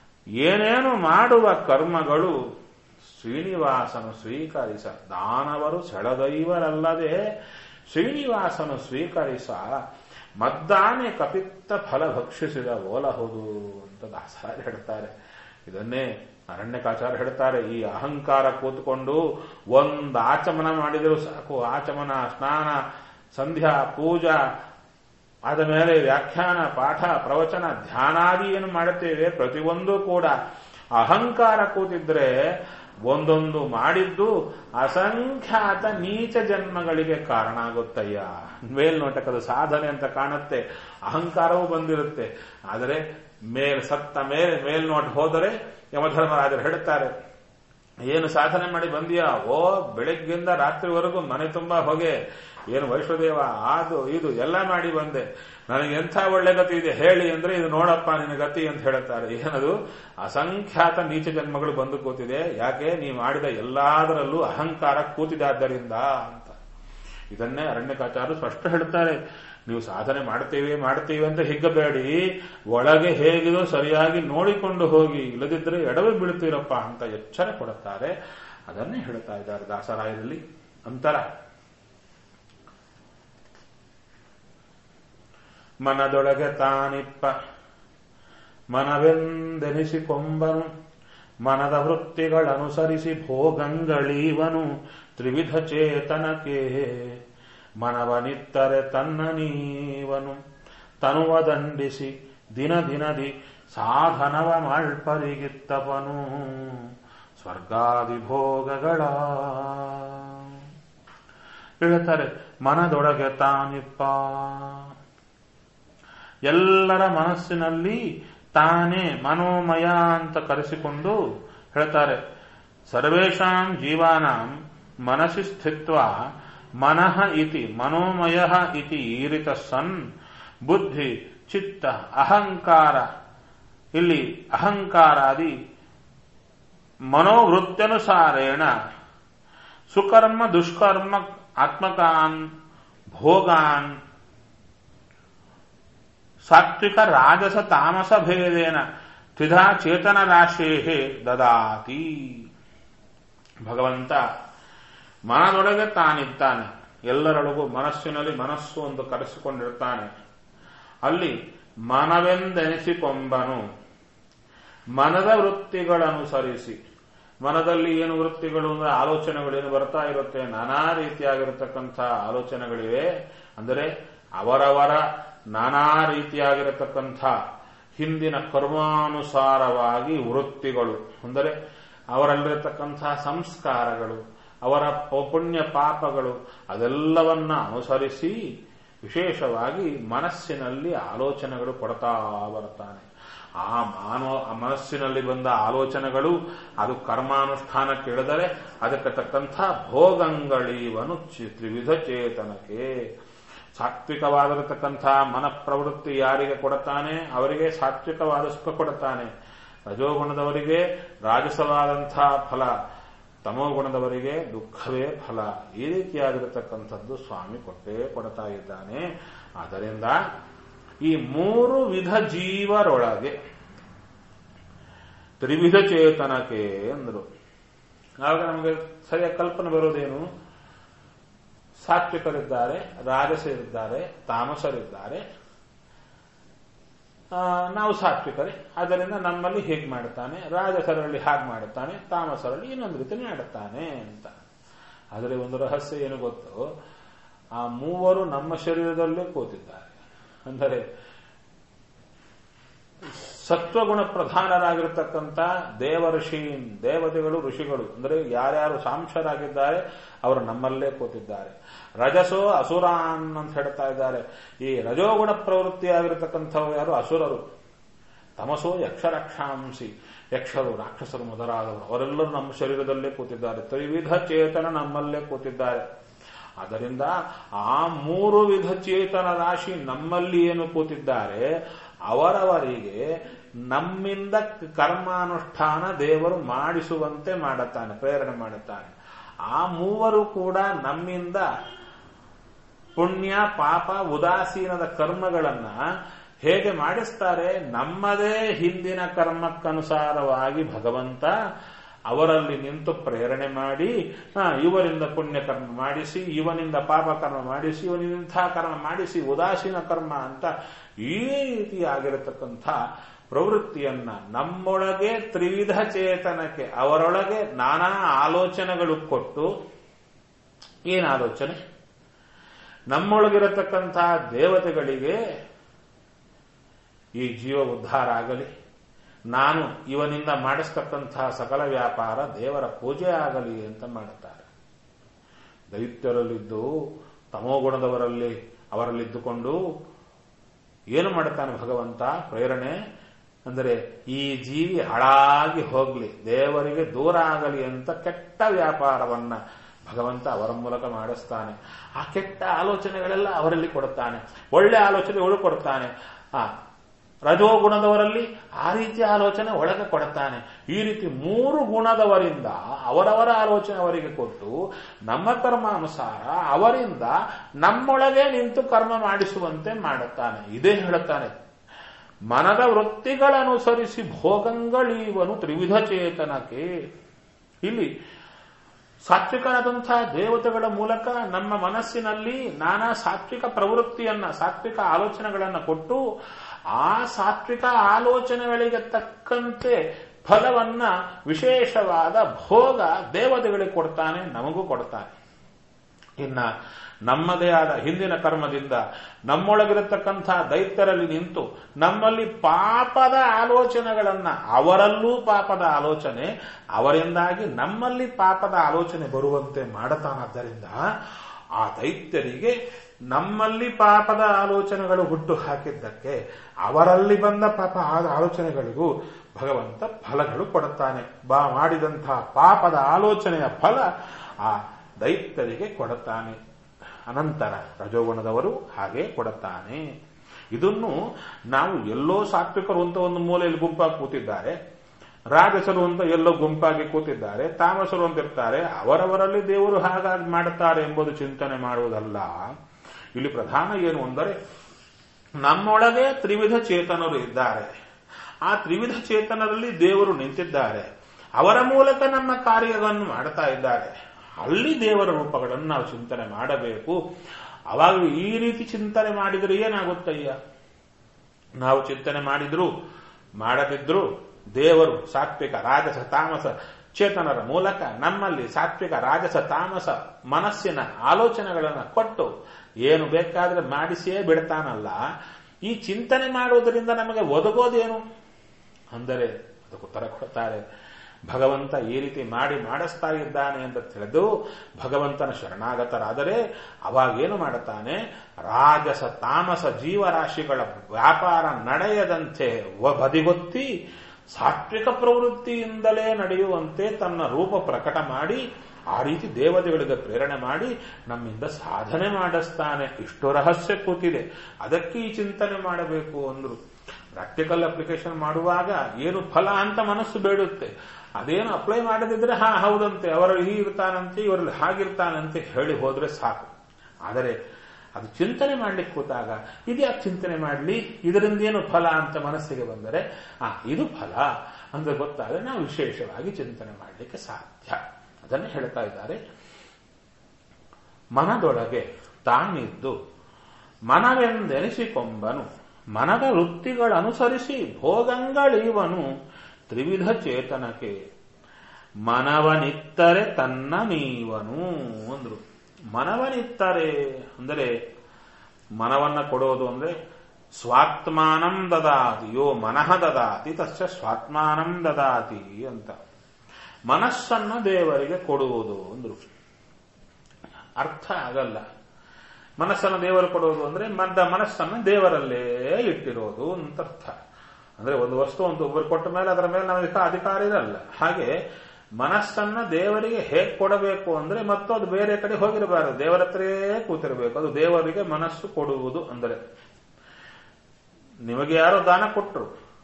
ಏನೇನು ಮಾಡುವ ಕರ್ಮಗಳು ಶ್ರೀನಿವಾಸನು ಸ್ವೀಕರಿಸ ದಾನವರು ಸೆಳದೈವರಲ್ಲದೆ ಶ್ರೀನಿವಾಸನು ಸ್ವೀಕರಿಸ ಮದ್ದಾನೆ ಕಪಿತ್ತ ಫಲ ಭಕ್ಷಿಸಿದ ಓಲಹುದು ಅಂತ ದಾಸರಾಜ ಹೇಳ್ತಾರೆ ಇದನ್ನೇ ಅರಣ್ಯಕಾಚಾರ ಹೇಳ್ತಾರೆ ಈ ಅಹಂಕಾರ ಕೂತ್ಕೊಂಡು ಒಂದು ಆಚಮನ ಮಾಡಿದರೂ ಸಾಕು ಆಚಮನ ಸ್ನಾನ ಸಂಧ್ಯಾ ಪೂಜಾ ಆದ ಮೇಲೆ ವ್ಯಾಖ್ಯಾನ ಪಾಠ ಪ್ರವಚನ ಧ್ಯಾನಾದಿ ಏನು ಮಾಡುತ್ತೇವೆ ಪ್ರತಿಯೊಂದು ಕೂಡ ಅಹಂಕಾರ ಕೂತಿದ್ರೆ ಒಂದೊಂದು ಮಾಡಿದ್ದು ಅಸಂಖ್ಯಾತ ನೀಚ ಜನ್ಮಗಳಿಗೆ ಕಾರಣ ಆಗುತ್ತಯ್ಯ ಮೇಲ್ನೋಟಕದ ಸಾಧನೆ ಅಂತ ಕಾಣುತ್ತೆ ಅಹಂಕಾರವೂ ಬಂದಿರುತ್ತೆ ಆದರೆ ಮೇಲ್ ಸತ್ತ ಮೇಲೆ ಮೇಲ್ನೋಟ ಹೋದರೆ ಯಮಧರ್ಮರಾಜರು ಹೇಳುತ್ತಾರೆ ಏನು ಸಾಧನೆ ಮಾಡಿ ಬಂದಿಯಾ ಓ ಬೆಳಗ್ಗಿಂದ ರಾತ್ರಿವರೆಗೂ ಮನೆ ತುಂಬಾ ಹೊಗೆ ಏನು ವೈಷ್ಣದೇವ ಅದು ಇದು ಎಲ್ಲ ಮಾಡಿ ಬಂದೆ ನನಗೆ ಎಂಥ ಒಳ್ಳೆ ಗತಿ ಇದೆ ಹೇಳಿ ಅಂದ್ರೆ ಇದು ನೋಡಪ್ಪ ನಿನ್ನ ಗತಿ ಅಂತ ಹೇಳುತ್ತಾರೆ ಏನದು ಅಸಂಖ್ಯಾತ ನೀಚ ಜನ್ಮಗಳು ಬಂದು ಕೂತಿದೆ ಯಾಕೆ ನೀವು ಮಾಡಿದ ಎಲ್ಲದರಲ್ಲೂ ಅಹಂಕಾರ ಕೂತಿದೆ ಆದ್ದರಿಂದ ಅಂತ ಇದನ್ನೇ ಅರಣ್ಯಕಾಚಾರು ಸ್ಪಷ್ಟ ಹೇಳ್ತಾರೆ ನೀವು ಸಾಧನೆ ಮಾಡ್ತೀವಿ ಮಾಡ್ತೀವಿ ಅಂತ ಹಿಗ್ಗಬೇಡಿ ಒಳಗೆ ಹೇಗಿದೋ ಸರಿಯಾಗಿ ನೋಡಿಕೊಂಡು ಹೋಗಿ ಇಲ್ಲದಿದ್ದರೆ ಎಡವಿ ಬೀಳ್ತೀರಪ್ಪ ಅಂತ ಎಚ್ಚರ ಕೊಡುತ್ತಾರೆ ಅದನ್ನೇ ಹೇಳ್ತಾ ಇದ್ದಾರೆ ದಾಸರಾಯರಲ್ಲಿ ಅಂತರ ಮನದೊಳಗೆ ತಾನಿಪ್ಪ ಮನವೆಂದೆನಿಸಿಕೊಂಬನು ಮನದ ವೃತ್ತಿಗಳನುಸರಿಸಿ ಭೋಗಂಗಳೀವನು ತ್ರಿವಿಧ ಚೇತನಕ್ಕೆ ಮನವನಿತ್ತರೆ ತನ್ನ ನೀವನು ತನುವ ದಂಡಿಸಿ ದಿನ ದಿನದಿ ಸಾಧನವ ಮಳ್ಪರಿಗಿತ್ತಪನು ಸ್ವರ್ಗಾದಿ ಭೋಗಗಳ ಹೇಳ್ತಾರೆ ಮನದೊಳಗೆ ತಾನಿಪ್ಪ ಎಲ್ಲರ ಮನಸ್ಸಿನಲ್ಲಿ ತಾನೇ ಮನೋಮಯ ಅಂತ ಕರೆಸಿಕೊಂಡು ಹೇಳ್ತಾರೆ ಸರ್ವೇಷಾಂ ಜೀವಾನಾಂ ಮನಸ್ಸಿ ಸ್ಥಿತ್ವ ಮನಃ ಇತಿ ಮನೋಮಯ ಇತಿ ಈರಿತ ಸನ್ ಬುದ್ಧಿ ಚಿತ್ತ ಅಹಂಕಾರ ಇಲ್ಲಿ ಅಹಂಕಾರಾದಿ ಮನೋವೃತ್ಯನುಸಾರೇಣ ಸುಕರ್ಮ ದುಷ್ಕರ್ಮ ಆತ್ಮಕಾನ್ ಭೋಗಾನ್ ಸಾತ್ವಿಕ ರಾಜಸ ತಾಮಸ ಭೇದೇನ ತ್ರಿಧಾ ಚೇತನ ರಾಶೇ ದದಾತಿ ಭಗವಂತ ಮನದೊಳಗೆ ತಾನಿದ್ದಾನೆ ಎಲ್ಲರೊಳಗೂ ಮನಸ್ಸಿನಲ್ಲಿ ಮನಸ್ಸು ಒಂದು ಕರೆಸಿಕೊಂಡಿರ್ತಾನೆ ಅಲ್ಲಿ ಮನವೆಂದೆನಿಸಿಕೊಂಬನು ಮನದ ವೃತ್ತಿಗಳನುಸರಿಸಿ ಮನದಲ್ಲಿ ಏನು ವೃತ್ತಿಗಳು ಅಂದ್ರೆ ಆಲೋಚನೆಗಳೇನು ಬರ್ತಾ ಇರುತ್ತೆ ನಾನಾ ರೀತಿಯಾಗಿರತಕ್ಕಂಥ ಆಲೋಚನೆಗಳಿವೆ ಅಂದರೆ ಅವರವರ ನಾನಾ ರೀತಿಯಾಗಿರತಕ್ಕಂಥ ಹಿಂದಿನ ಕರ್ಮಾನುಸಾರವಾಗಿ ವೃತ್ತಿಗಳು ಅಂದರೆ ಅವರಲ್ಲಿರತಕ್ಕಂಥ ಸಂಸ್ಕಾರಗಳು ಅವರ ಪುಣ್ಯ ಪಾಪಗಳು ಅದೆಲ್ಲವನ್ನ ಅನುಸರಿಸಿ ವಿಶೇಷವಾಗಿ ಮನಸ್ಸಿನಲ್ಲಿ ಆಲೋಚನೆಗಳು ಕೊಡ್ತಾ ಬರ್ತಾನೆ ಆ ಮಾನವ ಆ ಮನಸ್ಸಿನಲ್ಲಿ ಬಂದ ಆಲೋಚನೆಗಳು ಅದು ಕರ್ಮಾನುಷ್ಠಾನ ಕೇಳಿದರೆ ಅದಕ್ಕೆ ತಕ್ಕಂಥ ಭೋಗಂಗಳೀವನು ತ್ರಿವಿಧ ಚೇತನಕ್ಕೆ ಸಾತ್ವಿಕವಾಗಿರತಕ್ಕಂಥ ಮನಪ್ರವೃತ್ತಿ ಯಾರಿಗೆ ಕೊಡುತ್ತಾನೆ ಅವರಿಗೆ ಸಾತ್ವಿಕವಾದ ಸುಖ ಕೊಡುತ್ತಾನೆ ರಜೋಗುಣದವರಿಗೆ ರಾಜಸವಾದಂಥ ಫಲ ತಮೋಗುಣದವರಿಗೆ ದುಃಖವೇ ಫಲ ಈ ರೀತಿಯಾಗಿರತಕ್ಕಂಥದ್ದು ಸ್ವಾಮಿ ಕೊಟ್ಟೇ ಕೊಡ್ತಾ ಇದ್ದಾನೆ ಆದ್ದರಿಂದ ಈ ಮೂರು ವಿಧ ಜೀವರೊಳಗೆ ತ್ರಿವಿಧ ಚೇತನಕ್ಕೆ ಅಂದರು ಆವಾಗ ನಮಗೆ ಸರಿಯಾಗಿ ಕಲ್ಪನೆ ಬರೋದೇನು ಸಾತ್ವಿಕರಿದ್ದಾರೆ ರಾಜಸರಿದ್ದಾರೆ ತಾಮಸರಿದ್ದಾರೆ ನಾವು ಸಾತ್ವಿಕರೇ ಆದ್ದರಿಂದ ನಮ್ಮಲ್ಲಿ ಹೇಗೆ ಮಾಡುತ್ತಾನೆ ರಾಜಸರಲ್ಲಿ ಹಾಗೆ ಮಾಡುತ್ತಾನೆ ತಾಮಸರಲ್ಲಿ ಇನ್ನೊಂದು ರೀತಿ ಮಾಡುತ್ತಾನೆ ಅಂತ ಆದರೆ ಒಂದು ರಹಸ್ಯ ಏನು ಗೊತ್ತು ಆ ಮೂವರು ನಮ್ಮ ಶರೀರದಲ್ಲೇ ಕೂತಿದ್ದಾರೆ ಅಂದರೆ ಸತ್ವಗುಣ ಪ್ರಧಾನರಾಗಿರ್ತಕ್ಕಂಥ ದೇವ ಋಷಿ ದೇವತೆಗಳು ಋಷಿಗಳು ಅಂದರೆ ಯಾರ್ಯಾರು ಸಾಂಶರಾಗಿದ್ದಾರೆ ಅವರು ನಮ್ಮಲ್ಲೇ ಕೂತಿದ್ದಾರೆ ರಜಸೋ ಅಸುರಾನ್ ಅಂತ ಹೇಳ್ತಾ ಇದ್ದಾರೆ ಈ ರಜೋಗುಣ ಪ್ರವೃತ್ತಿಯಾಗಿರತಕ್ಕಂಥವು ಯಾರು ಅಸುರರು ತಮಸೋ ಯಕ್ಷರಕ್ಷಾಂಸಿ ಯಕ್ಷರು ರಾಕ್ಷಸರು ಮೊದಲಾದವರು ಅವರೆಲ್ಲರೂ ನಮ್ಮ ಶರೀರದಲ್ಲೇ ಕೂತಿದ್ದಾರೆ ತ್ರಿವಿಧ ಚೇತನ ನಮ್ಮಲ್ಲೇ ಕೂತಿದ್ದಾರೆ ಆದ್ದರಿಂದ ಆ ಮೂರು ವಿಧ ಚೇತನ ರಾಶಿ ನಮ್ಮಲ್ಲಿ ಏನು ಕೂತಿದ್ದಾರೆ ಅವರವರಿಗೆ ನಮ್ಮಿಂದ ಕರ್ಮಾನುಷ್ಠಾನ ದೇವರು ಮಾಡಿಸುವಂತೆ ಮಾಡುತ್ತಾನೆ ಪ್ರೇರಣೆ ಮಾಡುತ್ತಾನೆ ಆ ಮೂವರು ಕೂಡ ನಮ್ಮಿಂದ ಪುಣ್ಯ ಪಾಪ ಉದಾಸೀನದ ಕರ್ಮಗಳನ್ನ ಹೇಗೆ ಮಾಡಿಸ್ತಾರೆ ನಮ್ಮದೇ ಹಿಂದಿನ ಕರ್ಮಕ್ಕನುಸಾರವಾಗಿ ಭಗವಂತ ಅವರಲ್ಲಿ ನಿಂತು ಪ್ರೇರಣೆ ಮಾಡಿ ಇವರಿಂದ ಪುಣ್ಯ ಕರ್ಮ ಮಾಡಿಸಿ ಇವನಿಂದ ಪಾಪ ಕರ್ಮ ಮಾಡಿಸಿ ಇವನಿಂಥ ಕರ್ಮ ಮಾಡಿಸಿ ಉದಾಸೀನ ಕರ್ಮ ಅಂತ ಈ ರೀತಿಯಾಗಿರತಕ್ಕಂಥ ಪ್ರವೃತ್ತಿಯನ್ನ ನಮ್ಮೊಳಗೆ ತ್ರಿವಿಧ ಚೇತನಕ್ಕೆ ಅವರೊಳಗೆ ನಾನಾ ಆಲೋಚನೆಗಳು ಕೊಟ್ಟು ಏನು ಆಲೋಚನೆ ನಮ್ಮೊಳಗಿರತಕ್ಕಂಥ ದೇವತೆಗಳಿಗೆ ಈ ಜೀವ ಉದ್ಧಾರ ಆಗಲಿ ನಾನು ಇವನಿಂದ ಮಾಡಿಸ್ತಕ್ಕಂತಹ ಸಕಲ ವ್ಯಾಪಾರ ದೇವರ ಪೂಜೆ ಆಗಲಿ ಅಂತ ಮಾಡುತ್ತಾರೆ ದೈತ್ಯರಲ್ಲಿದ್ದು ತಮೋಗುಣದವರಲ್ಲಿ ಅವರಲ್ಲಿದ್ದುಕೊಂಡು ಏನು ಮಾಡುತ್ತಾನೆ ಭಗವಂತ ಪ್ರೇರಣೆ ಅಂದರೆ ಈ ಜೀವಿ ಹಾಳಾಗಿ ಹೋಗಲಿ ದೇವರಿಗೆ ದೂರ ಆಗಲಿ ಅಂತ ಕೆಟ್ಟ ವ್ಯಾಪಾರವನ್ನ ಭಗವಂತ ಅವರ ಮೂಲಕ ಮಾಡಿಸ್ತಾನೆ ಆ ಕೆಟ್ಟ ಆಲೋಚನೆಗಳೆಲ್ಲ ಅವರಲ್ಲಿ ಕೊಡುತ್ತಾನೆ ಒಳ್ಳೆ ಆಲೋಚನೆ ಒಳಗೆ ಕೊಡುತ್ತಾನೆ ಆ ರಜೋಗುಣದವರಲ್ಲಿ ಆ ರೀತಿಯ ಆಲೋಚನೆ ಒಳಗೆ ಕೊಡುತ್ತಾನೆ ಈ ರೀತಿ ಮೂರು ಗುಣದವರಿಂದ ಅವರವರ ಆಲೋಚನೆ ಅವರಿಗೆ ಕೊಟ್ಟು ನಮ್ಮ ಕರ್ಮಾನುಸಾರ ಅವರಿಂದ ನಮ್ಮೊಳಗೆ ನಿಂತು ಕರ್ಮ ಮಾಡಿಸುವಂತೆ ಮಾಡುತ್ತಾನೆ ಇದೇ ಹೇಳುತ್ತಾನೆ ಮನದ ವೃತ್ತಿಗಳನುಸರಿಸಿ ಭೋಗಂಗಳೀವನು ತ್ರಿವಿಧ ಚೇತನಕ್ಕೆ ಇಲ್ಲಿ ಸಾತ್ವಿಕರಾದಂತಹ ದೇವತೆಗಳ ಮೂಲಕ ನಮ್ಮ ಮನಸ್ಸಿನಲ್ಲಿ ನಾನಾ ಸಾತ್ವಿಕ ಪ್ರವೃತ್ತಿಯನ್ನ ಸಾತ್ವಿಕ ಆಲೋಚನೆಗಳನ್ನ ಕೊಟ್ಟು ಆ ಸಾತ್ವಿಕ ಆಲೋಚನೆಗಳಿಗೆ ತಕ್ಕಂತೆ ಫಲವನ್ನ ವಿಶೇಷವಾದ ಭೋಗ ದೇವತೆಗಳಿಗೆ ಕೊಡ್ತಾನೆ ನಮಗೂ ಕೊಡ್ತಾನೆ ಇನ್ನ ನಮ್ಮದೇ ಆದ ಹಿಂದಿನ ಕರ್ಮದಿಂದ ನಮ್ಮೊಳಗಿರತಕ್ಕಂಥ ದೈತ್ಯರಲ್ಲಿ ನಿಂತು ನಮ್ಮಲ್ಲಿ ಪಾಪದ ಆಲೋಚನೆಗಳನ್ನ ಅವರಲ್ಲೂ ಪಾಪದ ಆಲೋಚನೆ ಅವರಿಂದಾಗಿ ನಮ್ಮಲ್ಲಿ ಪಾಪದ ಆಲೋಚನೆ ಬರುವಂತೆ ಮಾಡತಾನಾದ್ದರಿಂದ ಆ ದೈತ್ಯರಿಗೆ ನಮ್ಮಲ್ಲಿ ಪಾಪದ ಆಲೋಚನೆಗಳು ಹುಟ್ಟು ಹಾಕಿದ್ದಕ್ಕೆ ಅವರಲ್ಲಿ ಬಂದ ಪಾಪ ಆದ ಆಲೋಚನೆಗಳಿಗೂ ಭಗವಂತ ಫಲಗಳು ಕೊಡುತ್ತಾನೆ ಬಾ ಮಾಡಿದಂತಹ ಪಾಪದ ಆಲೋಚನೆಯ ಫಲ ಆ ದೈತ್ಯರಿಗೆ ಕೊಡುತ್ತಾನೆ ಅನಂತರ ರಜೋಗುಣದವರು ಹಾಗೆ ಕೊಡುತ್ತಾನೆ ಇದನ್ನು ನಾವು ಎಲ್ಲೋ ಸಾತ್ವಿಕರು ಅಂತ ಒಂದು ಮೂಲೆಯಲ್ಲಿ ಗುಂಪಾಗಿ ಕೂತಿದ್ದಾರೆ ರಾಜಸರು ಅಂತ ಎಲ್ಲೋ ಗುಂಪಾಗಿ ಕೂತಿದ್ದಾರೆ ತಾಮಸರು ಅಂತ ಇರ್ತಾರೆ ಅವರವರಲ್ಲಿ ದೇವರು ಹಾಗಾಗಿ ಮಾಡುತ್ತಾರೆ ಎಂಬುದು ಚಿಂತನೆ ಮಾಡುವುದಲ್ಲ ಇಲ್ಲಿ ಪ್ರಧಾನ ಏನು ಅಂದರೆ ನಮ್ಮೊಳಗೆ ತ್ರಿವಿಧ ಚೇತನರು ಇದ್ದಾರೆ ಆ ತ್ರಿವಿಧ ಚೇತನರಲ್ಲಿ ದೇವರು ನಿಂತಿದ್ದಾರೆ ಅವರ ಮೂಲಕ ನಮ್ಮ ಕಾರ್ಯವನ್ನು ಮಾಡ್ತಾ ಇದ್ದಾರೆ ಅಲ್ಲಿ ದೇವರ ರೂಪಗಳನ್ನು ನಾವು ಚಿಂತನೆ ಮಾಡಬೇಕು ಅವಾಗ ಈ ರೀತಿ ಚಿಂತನೆ ಮಾಡಿದರೆ ಏನಾಗುತ್ತಯ್ಯ ನಾವು ಚಿಂತನೆ ಮಾಡಿದ್ರು ಮಾಡದಿದ್ರು ದೇವರು ಸಾತ್ವಿಕ ರಾಜಸ ತಾಮಸ ಚೇತನರ ಮೂಲಕ ನಮ್ಮಲ್ಲಿ ಸಾತ್ವಿಕ ರಾಜಸ ತಾಮಸ ಮನಸ್ಸಿನ ಆಲೋಚನೆಗಳನ್ನು ಕೊಟ್ಟು ಏನು ಬೇಕಾದ್ರೆ ಮಾಡಿಸಿಯೇ ಬಿಡ್ತಾನಲ್ಲ ಈ ಚಿಂತನೆ ಮಾಡುವುದರಿಂದ ನಮಗೆ ಒದಗೋದೇನು ಅಂದರೆ ಅದಕ್ಕೆ ಉತ್ತರ ಕೊಡ್ತಾರೆ ಭಗವಂತ ಈ ರೀತಿ ಮಾಡಿ ಮಾಡಿಸ್ತಾ ಇದ್ದಾನೆ ಅಂತ ತಿಳಿದು ಭಗವಂತನ ಶರಣಾಗತರಾದರೆ ಅವಾಗೇನು ಮಾಡುತ್ತಾನೆ ರಾಜಸ ತಾಮಸ ಜೀವರಾಶಿಗಳ ವ್ಯಾಪಾರ ನಡೆಯದಂತೆ ಬದಿಗೊತ್ತಿ ಸಾತ್ವಿಕ ಪ್ರವೃತ್ತಿಯಿಂದಲೇ ನಡೆಯುವಂತೆ ತನ್ನ ರೂಪ ಪ್ರಕಟ ಮಾಡಿ ಆ ರೀತಿ ದೇವತೆಗಳಿಗೆ ಪ್ರೇರಣೆ ಮಾಡಿ ನಮ್ಮಿಂದ ಸಾಧನೆ ಮಾಡಿಸ್ತಾನೆ ಇಷ್ಟು ರಹಸ್ಯ ಕೂತಿದೆ ಅದಕ್ಕೆ ಈ ಚಿಂತನೆ ಮಾಡಬೇಕು ಅಂದ್ರು ಪ್ರಾಕ್ಟಿಕಲ್ ಅಪ್ಲಿಕೇಶನ್ ಮಾಡುವಾಗ ಏನು ಫಲ ಅಂತ ಮನಸ್ಸು ಬೇಡುತ್ತೆ ಅದೇನು ಅಪ್ಲೈ ಮಾಡದಿದ್ರೆ ಹಾ ಹೌದಂತೆ ಅವರಲ್ಲಿ ಹೀಗಿರ್ತಾನಂತೆ ಇವರಲ್ಲಿ ಹಾಗಿರ್ತಾನಂತೆ ಹೇಳಿ ಹೋದ್ರೆ ಸಾಕು ಆದರೆ ಅದು ಚಿಂತನೆ ಮಾಡ್ಲಿಕ್ಕೆ ಕೂತಾಗ ಇದ್ಯಾಕೆ ಚಿಂತನೆ ಮಾಡಲಿ ಇದರಿಂದ ಏನು ಫಲ ಅಂತ ಮನಸ್ಸಿಗೆ ಬಂದರೆ ಆ ಇದು ಫಲ ಅಂತ ಗೊತ್ತಾದರೆ ನಾವು ವಿಶೇಷವಾಗಿ ಚಿಂತನೆ ಮಾಡಲಿಕ್ಕೆ ಸಾಧ್ಯ ಅದನ್ನೇ ಹೇಳ್ತಾ ಇದ್ದಾರೆ ಮನದೊಳಗೆ ತಾನಿದ್ದು ಮನವೆಂದೆನಿಸಿಕೊಂಬನು ಮನದ ವೃತ್ತಿಗಳನುಸರಿಸಿ ಭೋಗಂಗಳೀವನು ತ್ರಿವಿಧ ಚೇತನಕ್ಕೆ ಮನವನಿತ್ತರೆ ತನ್ನ ನೀವನು ಅಂದ್ರು ಮನವನಿತ್ತರೆ ಅಂದರೆ ಮನವನ್ನ ಕೊಡೋದು ಅಂದ್ರೆ ಸ್ವಾತ್ಮಾನಂ ದದಾತಿ ಯೋ ಮನಃ ದದಾತಿ ತಸ್ಯ ಸ್ವಾತ್ಮಾನಂ ದದಾತಿ ಅಂತ ಮನಸ್ಸನ್ನ ದೇವರಿಗೆ ಕೊಡುವುದು ಅಂದ್ರು ಅರ್ಥ ಆಗಲ್ಲ ಮನಸ್ಸನ್ನು ದೇವರು ಕೊಡುವುದು ಅಂದ್ರೆ ಮದ್ದ ಮನಸ್ಸನ್ನು ದೇವರಲ್ಲೇ ಇಟ್ಟಿರೋದು ಅಂತ ಅರ್ಥ ಅಂದ್ರೆ ಒಂದು ವಸ್ತು ಒಂದು ಒಬ್ಬರು ಕೊಟ್ಟ ಮೇಲೆ ಅದರ ಮೇಲೆ ನಮಗೆ ಅಧಿಕಾರ ಇರಲ್ಲ ಹಾಗೆ ಮನಸ್ಸನ್ನ ದೇವರಿಗೆ ಹೇಗೆ ಕೊಡಬೇಕು ಅಂದ್ರೆ ಮತ್ತು ಅದು ಬೇರೆ ಕಡೆ ಹೋಗಿರಬಾರದು ದೇವರ ಹತ್ರೇ ಕೂತಿರಬೇಕು ಅದು ದೇವರಿಗೆ ಮನಸ್ಸು ಕೊಡುವುದು ಅಂದರೆ ನಿಮಗೆ ಯಾರೋ ದಾನ ಕೊಟ್ಟರು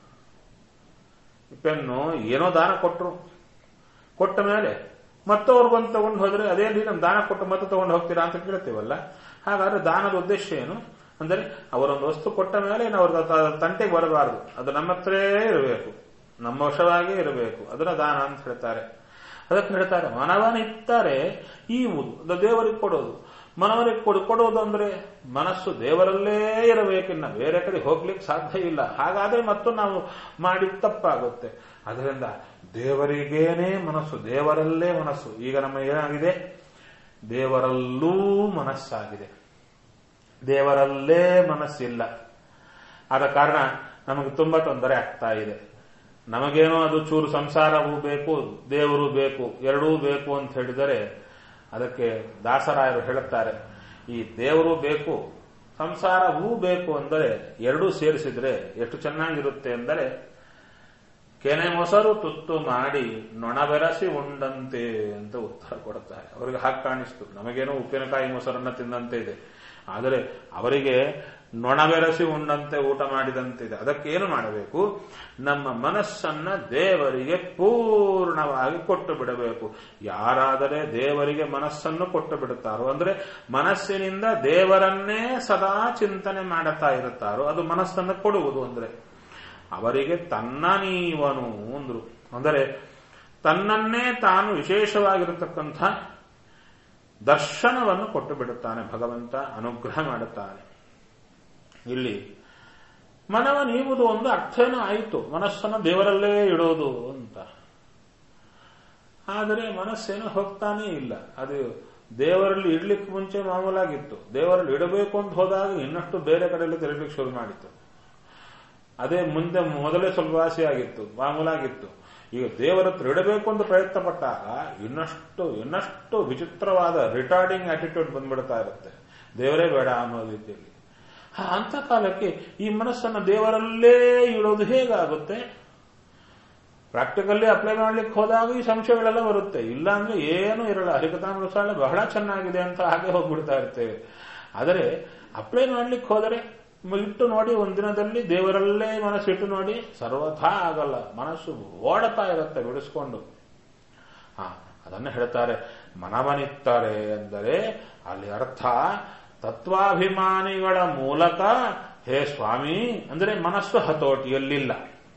ಪೆನ್ನು ಏನೋ ದಾನ ಕೊಟ್ಟರು ಕೊಟ್ಟ ಮೇಲೆ ಮತ್ತವ್ರು ಬಂದು ತಗೊಂಡು ಹೋದ್ರೆ ಅದೇ ರೀತಿ ನಮ್ಮ ದಾನ ಕೊಟ್ಟು ಮತ್ತೆ ತಗೊಂಡು ಹೋಗ್ತೀರಾ ಅಂತ ಕೇಳ್ತೀವಲ್ಲ ಹಾಗಾದ್ರೆ ದಾನದ ಉದ್ದೇಶ ಏನು ಅಂದರೆ ಅವರೊಂದು ವಸ್ತು ಕೊಟ್ಟ ಮೇಲೆ ನಾವು ತಂಟೆಗೆ ಬರಬಾರದು ಅದು ನಮ್ಮ ಹತ್ರೇ ಇರಬೇಕು ನಮ್ಮ ವಶವಾಗೇ ಇರಬೇಕು ಅದನ್ನ ದಾನ ಅಂತ ಹೇಳ್ತಾರೆ ಅದಕ್ಕೆ ಹೇಳ್ತಾರೆ ಮನವನಿತ್ತರೆ ಈವುದು ದೇವರಿಗೆ ಕೊಡೋದು ಮನವರಿಗೆ ಕೊಡು ಕೊಡೋದು ಅಂದ್ರೆ ಮನಸ್ಸು ದೇವರಲ್ಲೇ ಇರಬೇಕಿನ್ನ ಬೇರೆ ಕಡೆ ಹೋಗ್ಲಿಕ್ಕೆ ಸಾಧ್ಯ ಇಲ್ಲ ಹಾಗಾದ್ರೆ ಮತ್ತು ನಾವು ಮಾಡಿ ತಪ್ಪಾಗುತ್ತೆ ಅದರಿಂದ ದೇವರಿಗೇನೇ ಮನಸ್ಸು ದೇವರಲ್ಲೇ ಮನಸ್ಸು ಈಗ ನಮ್ಮ ಏನಾಗಿದೆ ದೇವರಲ್ಲೂ ಮನಸ್ಸಾಗಿದೆ ದೇವರಲ್ಲೇ ಮನಸ್ಸಿಲ್ಲ ಆದ ಕಾರಣ ನಮಗೆ ತುಂಬಾ ತೊಂದರೆ ಆಗ್ತಾ ಇದೆ ನಮಗೇನೋ ಅದು ಚೂರು ಸಂಸಾರವೂ ಬೇಕು ದೇವರು ಬೇಕು ಎರಡೂ ಬೇಕು ಅಂತ ಹೇಳಿದರೆ ಅದಕ್ಕೆ ದಾಸರಾಯರು ಹೇಳುತ್ತಾರೆ ಈ ದೇವರು ಬೇಕು ಸಂಸಾರವೂ ಬೇಕು ಅಂದರೆ ಎರಡೂ ಸೇರಿಸಿದ್ರೆ ಎಷ್ಟು ಚೆನ್ನಾಗಿರುತ್ತೆ ಎಂದರೆ ಕೆನೆ ಮೊಸರು ತುತ್ತು ಮಾಡಿ ನೊಣ ಬೆರಸಿ ಉಂಡಂತೆ ಅಂತ ಉತ್ತರ ಕೊಡುತ್ತಾರೆ ಅವರಿಗೆ ಹಾಗೆ ಕಾಣಿಸ್ತು ನಮಗೇನೋ ಉಪ್ಪಿನಕಾಯಿ ಮೊಸರನ್ನ ತಿಂದಂತೆ ಇದೆ ಆದರೆ ಅವರಿಗೆ ನೊಣ ಬೆರಸಿ ಉಂಡಂತೆ ಊಟ ಮಾಡಿದಂತಿದೆ ಅದಕ್ಕೇನು ಮಾಡಬೇಕು ನಮ್ಮ ಮನಸ್ಸನ್ನ ದೇವರಿಗೆ ಪೂರ್ಣವಾಗಿ ಕೊಟ್ಟು ಬಿಡಬೇಕು ಯಾರಾದರೆ ದೇವರಿಗೆ ಮನಸ್ಸನ್ನು ಕೊಟ್ಟು ಬಿಡುತ್ತಾರೋ ಅಂದ್ರೆ ಮನಸ್ಸಿನಿಂದ ದೇವರನ್ನೇ ಸದಾ ಚಿಂತನೆ ಮಾಡುತ್ತಾ ಇರುತ್ತಾರೋ ಅದು ಮನಸ್ಸನ್ನು ಕೊಡುವುದು ಅಂದ್ರೆ ಅವರಿಗೆ ತನ್ನ ನೀವನು ಅಂದ್ರು ಅಂದರೆ ತನ್ನನ್ನೇ ತಾನು ವಿಶೇಷವಾಗಿರತಕ್ಕಂಥ ದರ್ಶನವನ್ನು ಕೊಟ್ಟು ಬಿಡುತ್ತಾನೆ ಭಗವಂತ ಅನುಗ್ರಹ ಮಾಡುತ್ತಾನೆ ಇಲ್ಲಿ ಮನವ ನೀವುದು ಒಂದು ಅರ್ಥನೂ ಆಯಿತು ಮನಸ್ಸನ್ನು ದೇವರಲ್ಲೇ ಇಡೋದು ಅಂತ ಆದರೆ ಮನಸ್ಸೇನು ಹೋಗ್ತಾನೇ ಇಲ್ಲ ಅದು ದೇವರಲ್ಲಿ ಇಡ್ಲಿಕ್ಕೆ ಮುಂಚೆ ಮಾಮೂಲಾಗಿತ್ತು ದೇವರಲ್ಲಿ ಇಡಬೇಕು ಅಂತ ಹೋದಾಗ ಇನ್ನಷ್ಟು ಬೇರೆ ಕಡೆಯಲ್ಲಿ ತಿರುಗಲಿಕ್ಕೆ ಶುರು ಮಾಡಿತ್ತು ಅದೇ ಮುಂದೆ ಮೊದಲೇ ಸ್ವಲ್ಪ ವಾಸಿಯಾಗಿತ್ತು ಮಾಮೂಲಾಗಿತ್ತು ಈಗ ದೇವರ ಹತ್ರ ಇಡಬೇಕು ಅಂತ ಪ್ರಯತ್ನ ಪಟ್ಟಾಗ ಇನ್ನಷ್ಟು ಇನ್ನಷ್ಟು ವಿಚಿತ್ರವಾದ ರಿಟಾರ್ಡಿಂಗ್ ಆಟಿಟ್ಯೂಡ್ ಬಂದ್ಬಿಡ್ತಾ ಇರುತ್ತೆ ದೇವರೇ ಬೇಡ ಅನ್ನೋ ರೀತಿಯಲ್ಲಿ ಅಂತ ಕಾಲಕ್ಕೆ ಈ ಮನಸ್ಸನ್ನು ದೇವರಲ್ಲೇ ಇಡೋದು ಹೇಗಾಗುತ್ತೆ ಪ್ರಾಕ್ಟಿಕಲ್ಲಿ ಅಪ್ಲೈ ಮಾಡ್ಲಿಕ್ಕೆ ಹೋದಾಗ ಈ ಸಂಶಯಗಳೆಲ್ಲ ಬರುತ್ತೆ ಇಲ್ಲ ಅಂದ್ರೆ ಏನು ಇರಲ್ಲ ಹರಿಕಥಾಮೃತಾಳ ಬಹಳ ಚೆನ್ನಾಗಿದೆ ಅಂತ ಹಾಗೆ ಹೋಗ್ಬಿಡ್ತಾ ಇರ್ತೇವೆ ಆದರೆ ಅಪ್ಲೈ ಮಾಡ್ಲಿಕ್ಕೆ ಹೋದರೆ ಇಟ್ಟು ನೋಡಿ ಒಂದಿನದಲ್ಲಿ ದೇವರಲ್ಲೇ ಮನಸ್ಸು ಇಟ್ಟು ನೋಡಿ ಸರ್ವಥಾ ಆಗಲ್ಲ ಮನಸ್ಸು ಓಡತಾ ಇರುತ್ತೆ ಬಿಡಿಸ್ಕೊಂಡು ಹಾ ಅದನ್ನು ಹೇಳ್ತಾರೆ ಮನವನಿತ್ತಾರೆ ಅಂದರೆ ಅಲ್ಲಿ ಅರ್ಥ ತತ್ವಾಭಿಮಾನಿಗಳ ಮೂಲಕ ಹೇ ಸ್ವಾಮಿ ಅಂದರೆ ಮನಸ್ಸು ಹತೋಟಿಯಲ್ಲಿಲ್ಲ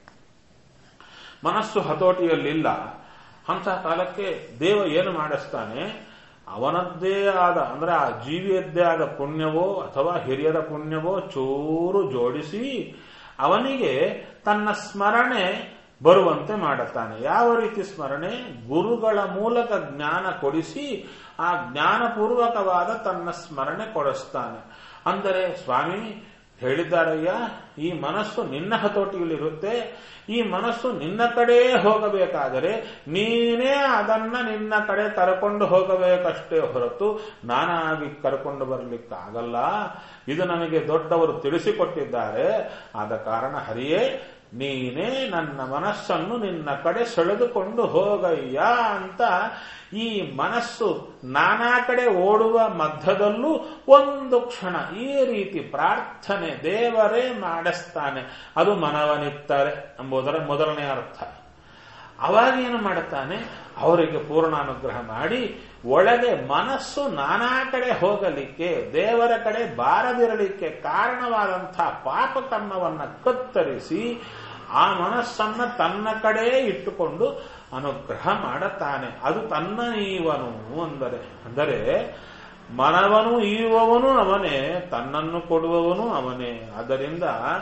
ಮನಸ್ಸು ಹತೋಟಿಯಲ್ಲಿಲ್ಲ ಅಂತ ಕಾಲಕ್ಕೆ ದೇವ ಏನು ಮಾಡಿಸ್ತಾನೆ ಅವನದ್ದೇ ಆದ ಅಂದ್ರೆ ಆ ಜೀವಿಯದ್ದೇ ಆದ ಪುಣ್ಯವೋ ಅಥವಾ ಹಿರಿಯರ ಪುಣ್ಯವೋ ಚೂರು ಜೋಡಿಸಿ ಅವನಿಗೆ ತನ್ನ ಸ್ಮರಣೆ ಬರುವಂತೆ ಮಾಡುತ್ತಾನೆ ಯಾವ ರೀತಿ ಸ್ಮರಣೆ ಗುರುಗಳ ಮೂಲಕ ಜ್ಞಾನ ಕೊಡಿಸಿ ಆ ಜ್ಞಾನಪೂರ್ವಕವಾದ ತನ್ನ ಸ್ಮರಣೆ ಕೊಡಿಸ್ತಾನೆ ಅಂದರೆ ಸ್ವಾಮಿ ಹೇಳಿದ್ದಾರಯ್ಯ ಈ ಮನಸ್ಸು ನಿನ್ನ ಹತೋಟಿಯಲ್ಲಿರುತ್ತೆ ಈ ಮನಸ್ಸು ನಿನ್ನ ಕಡೆ ಹೋಗಬೇಕಾದರೆ ನೀನೇ ಅದನ್ನ ನಿನ್ನ ಕಡೆ ಕರ್ಕೊಂಡು ಹೋಗಬೇಕಷ್ಟೇ ಹೊರತು ನಾನಾಗಿ ಕರ್ಕೊಂಡು ಬರಲಿಕ್ಕಾಗಲ್ಲ ಇದು ನನಗೆ ದೊಡ್ಡವರು ತಿಳಿಸಿಕೊಟ್ಟಿದ್ದಾರೆ ಆದ ಕಾರಣ ಹರಿಯೇ ನೀನೇ ನನ್ನ ಮನಸ್ಸನ್ನು ನಿನ್ನ ಕಡೆ ಸೆಳೆದುಕೊಂಡು ಹೋಗಯ್ಯ ಅಂತ ಈ ಮನಸ್ಸು ನಾನಾ ಕಡೆ ಓಡುವ ಮಧ್ಯದಲ್ಲೂ ಒಂದು ಕ್ಷಣ ಈ ರೀತಿ ಪ್ರಾರ್ಥನೆ ದೇವರೇ ಮಾಡಿಸ್ತಾನೆ ಅದು ಮನವನಿತ್ತಾರೆ ಎಂಬುದರ ಮೊದಲನೇ ಅರ್ಥ ಅವಾಗೇನು ಮಾಡುತ್ತಾನೆ ಅವರಿಗೆ ಪೂರ್ಣಾನುಗ್ರಹ ಮಾಡಿ ಒಳಗೆ ಮನಸ್ಸು ನಾನಾ ಕಡೆ ಹೋಗಲಿಕ್ಕೆ ದೇವರ ಕಡೆ ಬಾರದಿರಲಿಕ್ಕೆ ಕಾರಣವಾದಂತಹ ಪಾಪಕರ್ಮವನ್ನ ಕತ್ತರಿಸಿ ಆ ಮನಸ್ಸನ್ನ ತನ್ನ ಕಡೆ ಇಟ್ಟುಕೊಂಡು ಅನುಗ್ರಹ ಮಾಡುತ್ತಾನೆ ಅದು ತನ್ನ ನೀವನು ಅಂದರೆ ಅಂದರೆ ಮನವನು ಈಯುವವನು ಅವನೇ ತನ್ನನ್ನು ಕೊಡುವವನು ಅವನೇ ಆದ್ದರಿಂದ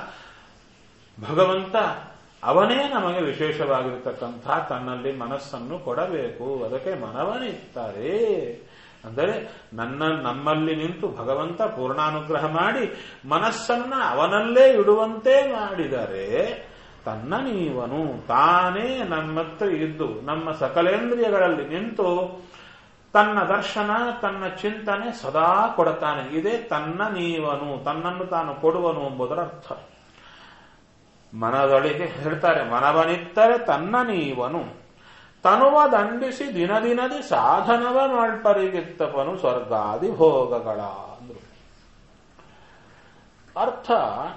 ಭಗವಂತ ಅವನೇ ನಮಗೆ ವಿಶೇಷವಾಗಿರತಕ್ಕಂಥ ತನ್ನಲ್ಲಿ ಮನಸ್ಸನ್ನು ಕೊಡಬೇಕು ಅದಕ್ಕೆ ಮನವನಿತ್ತಾರೆ ಅಂದರೆ ನನ್ನ ನಮ್ಮಲ್ಲಿ ನಿಂತು ಭಗವಂತ ಪೂರ್ಣಾನುಗ್ರಹ ಮಾಡಿ ಮನಸ್ಸನ್ನ ಅವನಲ್ಲೇ ಇಡುವಂತೆ ಮಾಡಿದರೆ ತನ್ನ ನೀವನು ತಾನೇ ನಮ್ಮತ್ರ ಇದ್ದು ನಮ್ಮ ಸಕಲೇಂದ್ರಿಯಗಳಲ್ಲಿ ನಿಂತು ತನ್ನ ದರ್ಶನ ತನ್ನ ಚಿಂತನೆ ಸದಾ ಕೊಡುತ್ತಾನೆ ಇದೇ ತನ್ನ ನೀವನು ತನ್ನನ್ನು ತಾನು ಕೊಡುವನು ಎಂಬುದರ ಅರ್ಥ ಮನದೊಳಗೆ ಹೇಳ್ತಾರೆ ಮನವನಿತ್ತರೆ ತನ್ನ ನೀವನು ತನುವ ದಂಡಿಸಿ ದಿನ ದಿನದಿ ಸಾಧನವ ಮಾಡ್ಪರಿಗಿತ್ತಪನು ಸ್ವರ್ಗಾದಿ ಭೋಗಗಳ ಅಂದ್ರು ಅರ್ಥ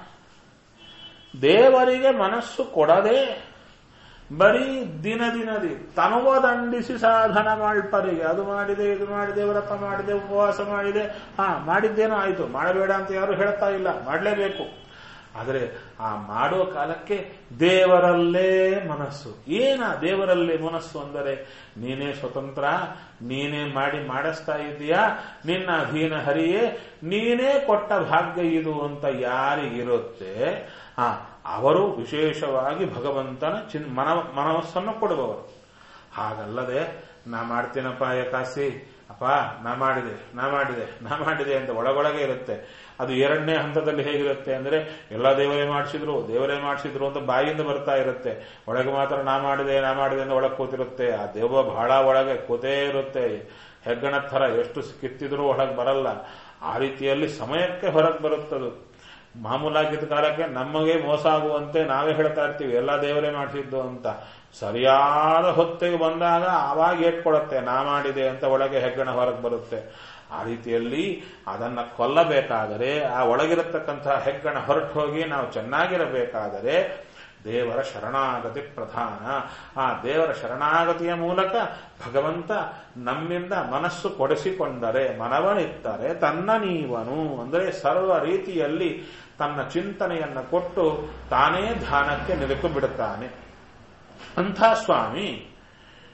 ದೇವರಿಗೆ ಮನಸ್ಸು ಕೊಡದೆ ಬರೀ ದಿನ ದಿನದಿ ತನುವ ದಂಡಿಸಿ ಸಾಧನ ಮಾಡ್ಪರಿಗೆ ಅದು ಮಾಡಿದೆ ಇದು ಮಾಡಿದೆ ವ್ರತ ಮಾಡಿದೆ ಉಪವಾಸ ಮಾಡಿದೆ ಹಾ ಮಾಡಿದ್ದೇನೋ ಆಯ್ತು ಮಾಡಬೇಡ ಅಂತ ಯಾರು ಹೇಳ್ತಾ ಇಲ್ಲ ಮಾಡಲೇಬೇಕು ಆದರೆ ಆ ಮಾಡುವ ಕಾಲಕ್ಕೆ ದೇವರಲ್ಲೇ ಮನಸ್ಸು ಏನ ದೇವರಲ್ಲೇ ಮನಸ್ಸು ಅಂದರೆ ನೀನೇ ಸ್ವತಂತ್ರ ನೀನೇ ಮಾಡಿ ಮಾಡಿಸ್ತಾ ಇದೀಯಾ ನಿನ್ನ ಅಧೀನ ಹರಿಯೇ ನೀನೇ ಕೊಟ್ಟ ಭಾಗ್ಯ ಇದು ಅಂತ ಯಾರಿಗಿರುತ್ತೆ ಆ ಅವರು ವಿಶೇಷವಾಗಿ ಭಗವಂತನ ಚಿನ್ ಮನ ಮನಸ್ಸನ್ನು ಕೊಡುವವರು ಹಾಗಲ್ಲದೆ ನಾ ಮಾಡ್ತೀನಪ್ಪ ಏಕಾಸಿ ಅಪ್ಪ ನಾ ಮಾಡಿದೆ ನಾ ಮಾಡಿದೆ ನಾ ಮಾಡಿದೆ ಅಂತ ಒಳಗೊಳಗೆ ಇರುತ್ತೆ ಅದು ಎರಡನೇ ಹಂತದಲ್ಲಿ ಹೇಗಿರುತ್ತೆ ಅಂದ್ರೆ ಎಲ್ಲ ದೇವರೇ ಮಾಡಿಸಿದ್ರು ದೇವರೇ ಮಾಡಿಸಿದ್ರು ಅಂತ ಬಾಯಿಂದ ಬರ್ತಾ ಇರುತ್ತೆ ಒಳಗೆ ಮಾತ್ರ ನಾ ಮಾಡಿದೆ ನಾ ಮಾಡಿದೆ ಅಂತ ಒಳಗೆ ಕೂತಿರುತ್ತೆ ಆ ದೇವ ಬಹಳ ಒಳಗೆ ಕೂತೇ ಇರುತ್ತೆ ಹೆಗ್ಗಣ ಥರ ಎಷ್ಟು ಕಿತ್ತಿದ್ರೂ ಒಳಗೆ ಬರಲ್ಲ ಆ ರೀತಿಯಲ್ಲಿ ಸಮಯಕ್ಕೆ ಹೊರಗೆ ಬರುತ್ತದು ಮಾಮೂಲಾಗಿದ್ದ ಕಾಲಕ್ಕೆ ನಮಗೆ ಮೋಸ ಆಗುವಂತೆ ನಾವೇ ಹೇಳ್ತಾ ಇರ್ತೀವಿ ಎಲ್ಲ ದೇವರೇ ಮಾಡಿಸಿದ್ದು ಅಂತ ಸರಿಯಾದ ಹೊತ್ತಿಗೆ ಬಂದಾಗ ಆವಾಗ ಏಟ್ಕೊಡತ್ತೆ ನಾ ಮಾಡಿದೆ ಅಂತ ಒಳಗೆ ಹೆಗ್ಗಣ ಹೊರಗೆ ಬರುತ್ತೆ ಆ ರೀತಿಯಲ್ಲಿ ಅದನ್ನ ಕೊಲ್ಲಬೇಕಾದರೆ ಆ ಒಳಗಿರತಕ್ಕಂತಹ ಹೆಗ್ಗಣ ಹೊರಟು ಹೋಗಿ ನಾವು ಚೆನ್ನಾಗಿರಬೇಕಾದರೆ ದೇವರ ಶರಣಾಗತಿ ಪ್ರಧಾನ ಆ ದೇವರ ಶರಣಾಗತಿಯ ಮೂಲಕ ಭಗವಂತ ನಮ್ಮಿಂದ ಮನಸ್ಸು ಕೊಡಿಸಿಕೊಂಡರೆ ಮನವನಿತ್ತರೆ ತನ್ನ ನೀವನು ಅಂದರೆ ಸರ್ವ ರೀತಿಯಲ್ಲಿ ತನ್ನ ಚಿಂತನೆಯನ್ನು ಕೊಟ್ಟು ತಾನೇ ಧ್ಯಾನಕ್ಕೆ ನಿಲುಕು ಬಿಡುತ್ತಾನೆ ಅಂಥ ಸ್ವಾಮಿ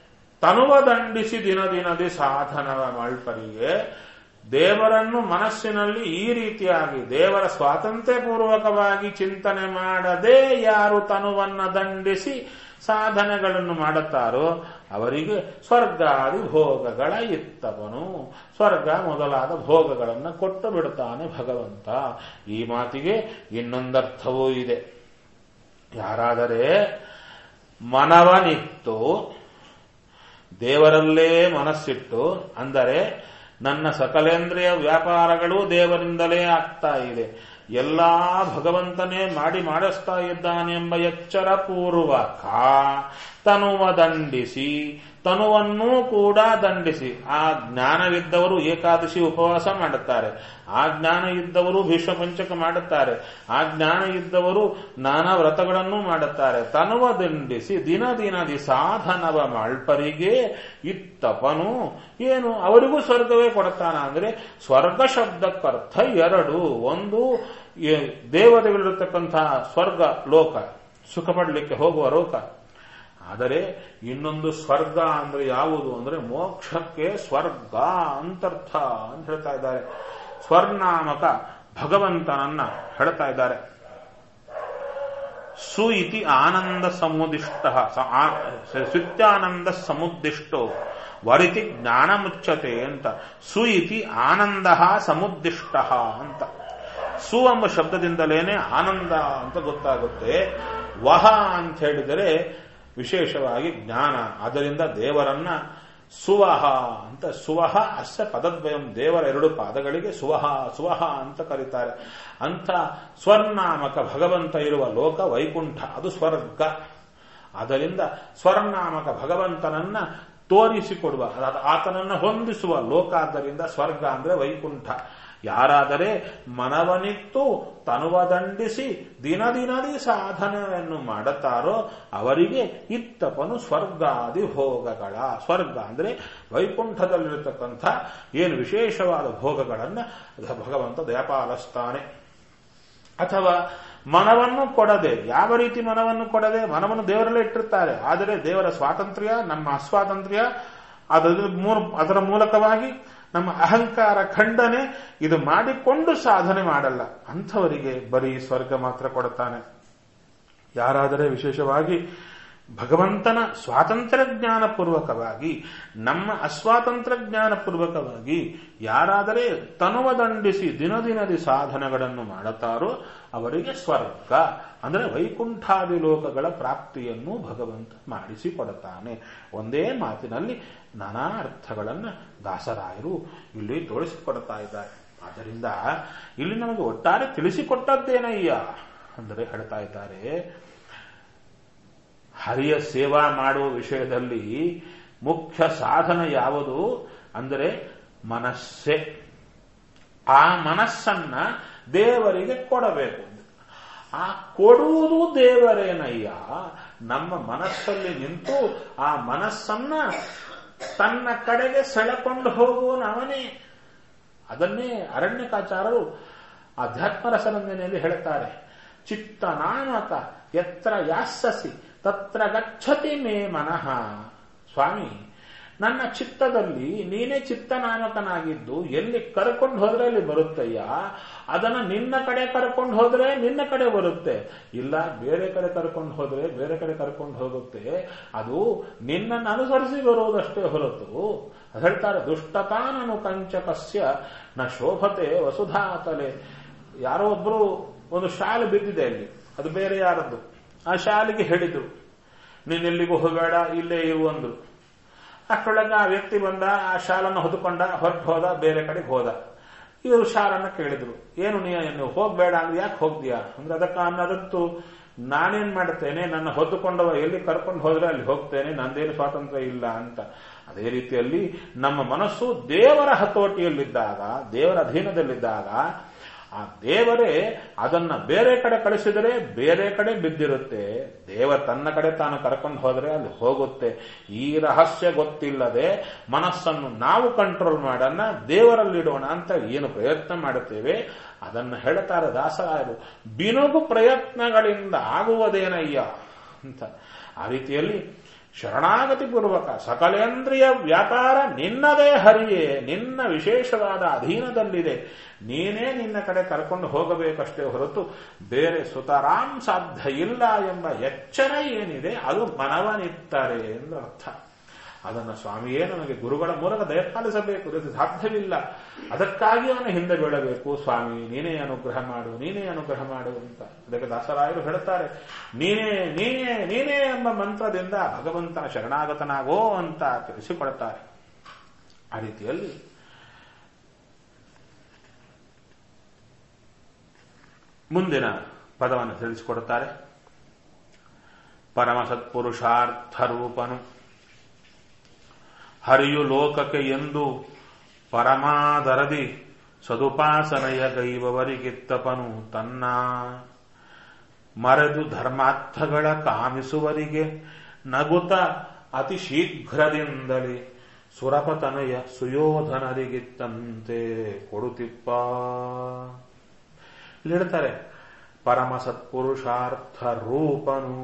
ತನುವ ದಂಡಿಸಿ ದಿನ ದಿನದಿ ಸಾಧನವ ಮಲ್ಪರಿಗೆ ದೇವರನ್ನು ಮನಸ್ಸಿನಲ್ಲಿ ಈ ರೀತಿಯಾಗಿ ದೇವರ ಸ್ವಾತಂತ್ರ್ಯ ಪೂರ್ವಕವಾಗಿ ಚಿಂತನೆ ಮಾಡದೆ ಯಾರು ತನುವನ್ನ ದಂಡಿಸಿ ಸಾಧನೆಗಳನ್ನು ಮಾಡುತ್ತಾರೋ ಅವರಿಗೆ ಸ್ವರ್ಗಾದಿ ಭೋಗಗಳ ಇತ್ತವನು ಸ್ವರ್ಗ ಮೊದಲಾದ ಭೋಗಗಳನ್ನು ಕೊಟ್ಟು ಬಿಡುತ್ತಾನೆ ಭಗವಂತ ಈ ಮಾತಿಗೆ ಇನ್ನೊಂದರ್ಥವೂ ಇದೆ ಯಾರಾದರೆ ಮನವನಿತ್ತು ದೇವರಲ್ಲೇ ಮನಸ್ಸಿಟ್ಟು ಅಂದರೆ ನನ್ನ ಸಕಲೇಂದ್ರಿಯ ವ್ಯಾಪಾರಗಳು ದೇವರಿಂದಲೇ ಆಗ್ತಾ ಇದೆ ಎಲ್ಲಾ ಭಗವಂತನೇ ಮಾಡಿ ಮಾಡಿಸ್ತಾ ಇದ್ದಾನೆಂಬ ಎಚ್ಚರ ಪೂರ್ವಕ ತನುವ ದಂಡಿಸಿ ತನುವನ್ನೂ ಕೂಡ ದಂಡಿಸಿ ಆ ಜ್ಞಾನವಿದ್ದವರು ಏಕಾದಶಿ ಉಪವಾಸ ಮಾಡುತ್ತಾರೆ ಆ ಜ್ಞಾನ ಇದ್ದವರು ಭೀಷ್ಮ ಪಂಚಕ ಮಾಡುತ್ತಾರೆ ಆ ಜ್ಞಾನ ಇದ್ದವರು ನಾನಾ ವ್ರತಗಳನ್ನು ಮಾಡುತ್ತಾರೆ ತನುವ ದಂಡಿಸಿ ದಿನ ದಿನದಿ ಸಾಧನವ ಮಾಳ್ಪರಿಗೆ ಇತ್ತಪನು ಏನು ಅವರಿಗೂ ಸ್ವರ್ಗವೇ ಕೊಡುತ್ತಾನ ಅಂದ್ರೆ ಸ್ವರ್ಗ ಶಬ್ದಕ್ಕರ್ಥ ಎರಡು ಒಂದು ದೇವತೆಗಳಿರತಕ್ಕಂತಹ ಸ್ವರ್ಗ ಲೋಕ ಸುಖ ಪಡಲಿಕ್ಕೆ ಹೋಗುವ ಲೋಕ ಆದರೆ ಇನ್ನೊಂದು ಸ್ವರ್ಗ ಅಂದ್ರೆ ಯಾವುದು ಅಂದ್ರೆ ಮೋಕ್ಷಕ್ಕೆ ಸ್ವರ್ಗ ಅಂತರ್ಥ ಅಂತ ಹೇಳ್ತಾ ಇದ್ದಾರೆ ಸ್ವರ್ನಾಮಕ ಭಗವಂತನನ್ನ ಹೇಳ್ತಾ ಇದ್ದಾರೆ ಸು ಇತಿ ಆನಂದ ಸಮುದಿಷ್ಟ ಸುತ್ಯಾನಂದ ಸಮುದ್ದಿಷ್ಟೋ ವರಿತಿ ಜ್ಞಾನ ಮುಚ್ಚತೆ ಅಂತ ಸು ಇತಿ ಆನಂದ ಸಮುದ್ದಿಷ್ಟ ಅಂತ ಸು ಎಂಬ ಶಬ್ದದಿಂದಲೇನೆ ಆನಂದ ಅಂತ ಗೊತ್ತಾಗುತ್ತೆ ವಹ ಅಂತ ಹೇಳಿದರೆ ವಿಶೇಷವಾಗಿ ಜ್ಞಾನ ಅದರಿಂದ ದೇವರನ್ನ ಸುವಹ ಅಂತ ಸುವಹ ಅಸ್ಯ ಪದದ್ವಯಂ ದೇವರ ಎರಡು ಪಾದಗಳಿಗೆ ಸುವಹ ಸುವಹ ಅಂತ ಕರೀತಾರೆ ಅಂತ ಸ್ವರ್ನಾಮಕ ಭಗವಂತ ಇರುವ ಲೋಕ ವೈಕುಂಠ ಅದು ಸ್ವರ್ಗ ಅದರಿಂದ ಸ್ವರ್ನಾಮಕ ಭಗವಂತನನ್ನ ತೋರಿಸಿಕೊಡುವ ಆತನನ್ನ ಹೊಂದಿಸುವ ಲೋಕ ಆದ್ದರಿಂದ ಸ್ವರ್ಗ ಅಂದ್ರೆ ವೈಕುಂಠ ಯಾರಾದರೆ ಮನವನಿತ್ತು ತನುವ ದಂಡಿಸಿ ದಿನ ದಿನದಿ ಸಾಧನೆಯನ್ನು ಮಾಡುತ್ತಾರೋ ಅವರಿಗೆ ಇತ್ತಪನು ಸ್ವರ್ಗಾದಿ ಭೋಗಗಳ ಸ್ವರ್ಗ ಅಂದ್ರೆ ವೈಕುಂಠದಲ್ಲಿರತಕ್ಕಂಥ ಏನು ವಿಶೇಷವಾದ ಭೋಗಗಳನ್ನ ಭಗವಂತ ದಯಪಾಲಿಸ್ತಾನೆ ಅಥವಾ ಮನವನ್ನು ಕೊಡದೆ ಯಾವ ರೀತಿ ಮನವನ್ನು ಕೊಡದೆ ಮನವನ್ನು ದೇವರಲ್ಲೇ ಇಟ್ಟಿರ್ತಾರೆ ಆದರೆ ದೇವರ ಸ್ವಾತಂತ್ರ್ಯ ನಮ್ಮ ಅಸ್ವಾತಂತ್ರ್ಯ ಅದರ ಅದರ ಮೂಲಕವಾಗಿ ನಮ್ಮ ಅಹಂಕಾರ ಖಂಡನೆ ಇದು ಮಾಡಿಕೊಂಡು ಸಾಧನೆ ಮಾಡಲ್ಲ ಅಂಥವರಿಗೆ ಬರೀ ಸ್ವರ್ಗ ಮಾತ್ರ ಕೊಡುತ್ತಾನೆ ಯಾರಾದರೆ ವಿಶೇಷವಾಗಿ ಭಗವಂತನ ಸ್ವಾತಂತ್ರ್ಯ ಜ್ಞಾನಪೂರ್ವಕವಾಗಿ ನಮ್ಮ ಅಸ್ವಾತಂತ್ರ್ಯ ಜ್ಞಾನಪೂರ್ವಕವಾಗಿ ಯಾರಾದರೆ ತನುವ ದಂಡಿಸಿ ದಿನ ದಿನದಿ ಸಾಧನೆಗಳನ್ನು ಮಾಡುತ್ತಾರೋ ಅವರಿಗೆ ಸ್ವರ್ಗ ಅಂದರೆ ವೈಕುಂಠಾದಿ ಲೋಕಗಳ ಪ್ರಾಪ್ತಿಯನ್ನು ಭಗವಂತ ಮಾಡಿಸಿಕೊಡುತ್ತಾನೆ ಒಂದೇ ಮಾತಿನಲ್ಲಿ ನಾನಾ ಅರ್ಥಗಳನ್ನು ದಾಸರಾಯರು ಇಲ್ಲಿ ತೋರಿಸಿಕೊಡ್ತಾ ಇದ್ದಾರೆ ಆದ್ದರಿಂದ ಇಲ್ಲಿ ನಮಗೆ ಒಟ್ಟಾರೆ ತಿಳಿಸಿಕೊಟ್ಟದ್ದೇನಯ್ಯ ಅಂದರೆ ಹೇಳ್ತಾ ಇದ್ದಾರೆ ಹರಿಯ ಸೇವಾ ಮಾಡುವ ವಿಷಯದಲ್ಲಿ ಮುಖ್ಯ ಸಾಧನ ಯಾವುದು ಅಂದರೆ ಮನಸ್ಸೇ ಆ ಮನಸ್ಸನ್ನ ದೇವರಿಗೆ ಕೊಡಬೇಕು ಆ ಕೊಡುವುದು ದೇವರೇನಯ್ಯ ನಮ್ಮ ಮನಸ್ಸಲ್ಲಿ ನಿಂತು ಆ ಮನಸ್ಸನ್ನ ತನ್ನ ಕಡೆಗೆ ಸೆಳೆಕೊಂಡು ಹೋಗುವನವನೇ ಅದನ್ನೇ ಅರಣ್ಯಕಾಚಾರರು ಅಧ್ಯಾತ್ಮ ರಸರಂಜನೆಯಲ್ಲಿ ಹೇಳುತ್ತಾರೆ ಚಿತ್ತನಾಮಕ ಎತ್ರ ಯಾಸ್ಸಸಿ ತತ್ರ ಗಚ್ಚತಿ ಮೇ ಮನಃ ಸ್ವಾಮಿ ನನ್ನ ಚಿತ್ತದಲ್ಲಿ ನೀನೇ ಚಿತ್ತನಾಮಕನಾಗಿದ್ದು ಎಲ್ಲಿ ಕರ್ಕೊಂಡು ಹೋದ್ರೆ ಅಲ್ಲಿ ಬರುತ್ತಯ್ಯ ಅದನ್ನ ನಿನ್ನ ಕಡೆ ಕರ್ಕೊಂಡು ಹೋದ್ರೆ ನಿನ್ನ ಕಡೆ ಬರುತ್ತೆ ಇಲ್ಲ ಬೇರೆ ಕಡೆ ಕರ್ಕೊಂಡು ಹೋದ್ರೆ ಬೇರೆ ಕಡೆ ಕರ್ಕೊಂಡು ಹೋಗುತ್ತೆ ಅದು ನಿನ್ನನ್ನು ಅನುಸರಿಸಿ ಬರುವುದಷ್ಟೇ ಹೊರತು ಹೇಳ್ತಾರೆ ದುಷ್ಟತಾನನು ಕಂಚಕಸ್ಯ ನ ಶೋಭತೆ ವಸುಧಾತಲೆ ಯಾರೋ ಒಬ್ರು ಒಂದು ಶಾಲೆ ಬಿದ್ದಿದೆ ಅಲ್ಲಿ ಅದು ಬೇರೆ ಯಾರದ್ದು ಆ ಶಾಲೆಗೆ ಹೇಳಿದ್ರು ನೀನೆಲ್ಲಿಗೂ ಹೋಗಬೇಡ ಇಲ್ಲೇ ಇರು ಅಂದ್ರು ಅಷ್ಟರೊಳಗೆ ಆ ವ್ಯಕ್ತಿ ಬಂದ ಆ ಶಾಲನ್ನು ಹೊದ್ಕೊಂಡ ಹೊರಟು ಹೋದ ಬೇರೆ ಕಡೆಗೆ ಹೋದ ಇವರು ಶಾಲನ್ನ ಕೇಳಿದ್ರು ಏನು ನೀ ನೀವು ಹೋಗ್ಬೇಡ ಅಂದ್ರೆ ಯಾಕೆ ಹೋಗ್ತೀಯಾ ಅಂದ್ರೆ ಅದಕ್ಕೆ ಅನ್ನೋದಂತೂ ನಾನೇನ್ ಮಾಡ್ತೇನೆ ನನ್ನ ಹೊದ್ದುಕೊಂಡವ ಎಲ್ಲಿ ಕರ್ಕೊಂಡು ಹೋದ್ರೆ ಅಲ್ಲಿ ಹೋಗ್ತೇನೆ ನಂದೇನು ಸ್ವಾತಂತ್ರ್ಯ ಇಲ್ಲ ಅಂತ ಅದೇ ರೀತಿಯಲ್ಲಿ ನಮ್ಮ ಮನಸ್ಸು ದೇವರ ಹತೋಟಿಯಲ್ಲಿದ್ದಾಗ ದೇವರ ಅಧೀನದಲ್ಲಿದ್ದಾಗ ಆ ದೇವರೇ ಅದನ್ನ ಬೇರೆ ಕಡೆ ಕಳಿಸಿದರೆ ಬೇರೆ ಕಡೆ ಬಿದ್ದಿರುತ್ತೆ ದೇವ ತನ್ನ ಕಡೆ ತಾನು ಕರ್ಕೊಂಡು ಹೋದರೆ ಅಲ್ಲಿ ಹೋಗುತ್ತೆ ಈ ರಹಸ್ಯ ಗೊತ್ತಿಲ್ಲದೆ ಮನಸ್ಸನ್ನು ನಾವು ಕಂಟ್ರೋಲ್ ಮಾಡನ್ನ ದೇವರಲ್ಲಿಡೋಣ ಅಂತ ಏನು ಪ್ರಯತ್ನ ಮಾಡುತ್ತೇವೆ ಅದನ್ನು ಹೇಳ್ತಾರೆ ದಾಸರಾಯರು ಬಿನುಗು ಪ್ರಯತ್ನಗಳಿಂದ ಆಗುವುದೇನಯ್ಯ ಅಂತ ಆ ರೀತಿಯಲ್ಲಿ ಶರಣಾಗತಿ ಪೂರ್ವಕ ಸಕಲೇಂದ್ರಿಯ ವ್ಯಾಪಾರ ನಿನ್ನದೇ ಹರಿಯೇ ನಿನ್ನ ವಿಶೇಷವಾದ ಅಧೀನದಲ್ಲಿದೆ ನೀನೇ ನಿನ್ನ ಕಡೆ ಕರ್ಕೊಂಡು ಹೋಗಬೇಕಷ್ಟೇ ಹೊರತು ಬೇರೆ ಸುತರಾಂ ಸಾಧ್ಯ ಇಲ್ಲ ಎಂಬ ಎಚ್ಚರ ಏನಿದೆ ಅದು ಮನವನಿತ್ತಾರೆ ಎಂದು ಅರ್ಥ ಅದನ್ನು ಸ್ವಾಮಿಯೇ ನನಗೆ ಗುರುಗಳ ಮೂಲಕ ದಯಪಾಲಿಸಬೇಕು ಇದು ಸಾಧ್ಯವಿಲ್ಲ ಅದಕ್ಕಾಗಿ ಅವನು ಹಿಂದೆ ಬೀಳಬೇಕು ಸ್ವಾಮಿ ನೀನೇ ಅನುಗ್ರಹ ಮಾಡು ನೀನೇ ಅನುಗ್ರಹ ಮಾಡು ಅಂತ ಅದಕ್ಕೆ ದಾಸರಾಯರು ಹೇಳ್ತಾರೆ ನೀನೇ ನೀನೇ ನೀನೇ ಎಂಬ ಮಂತ್ರದಿಂದ ಭಗವಂತನ ಶರಣಾಗತನಾಗೋ ಅಂತ ತಿಳಿಸಿಕೊಡುತ್ತಾರೆ ಆ ರೀತಿಯಲ್ಲಿ ಮುಂದಿನ ಪದವನ್ನು ತಿಳಿಸಿಕೊಡುತ್ತಾರೆ ಪರಮ ಸತ್ಪುರುಷಾರ್ಥ ರೂಪನು ಹರಿಯು ಲೋಕಕ್ಕೆ ಎಂದು ಪರಮಾದರದಿ ಸದುಪಾಸನೆಯ ಗೈವವರಿಗಿತ್ತಪನು ತನ್ನ ಮರೆದು ಧರ್ಮಾರ್ಥಗಳ ಕಾಮಿಸುವರಿಗೆ ನಗುತ ಅತಿ ಶೀಘ್ರದಿಂದಲೇ ಸುರಪತನಯ ಸುಯೋಧನರಿಗಿತ್ತಂತೆ ಕೊಡುತ್ತಿಪ್ಪ ಇಲ್ಲಿ ಹೇಳ್ತಾರೆ ಪರಮ ಸತ್ಪುರುಷಾರ್ಥ ರೂಪನು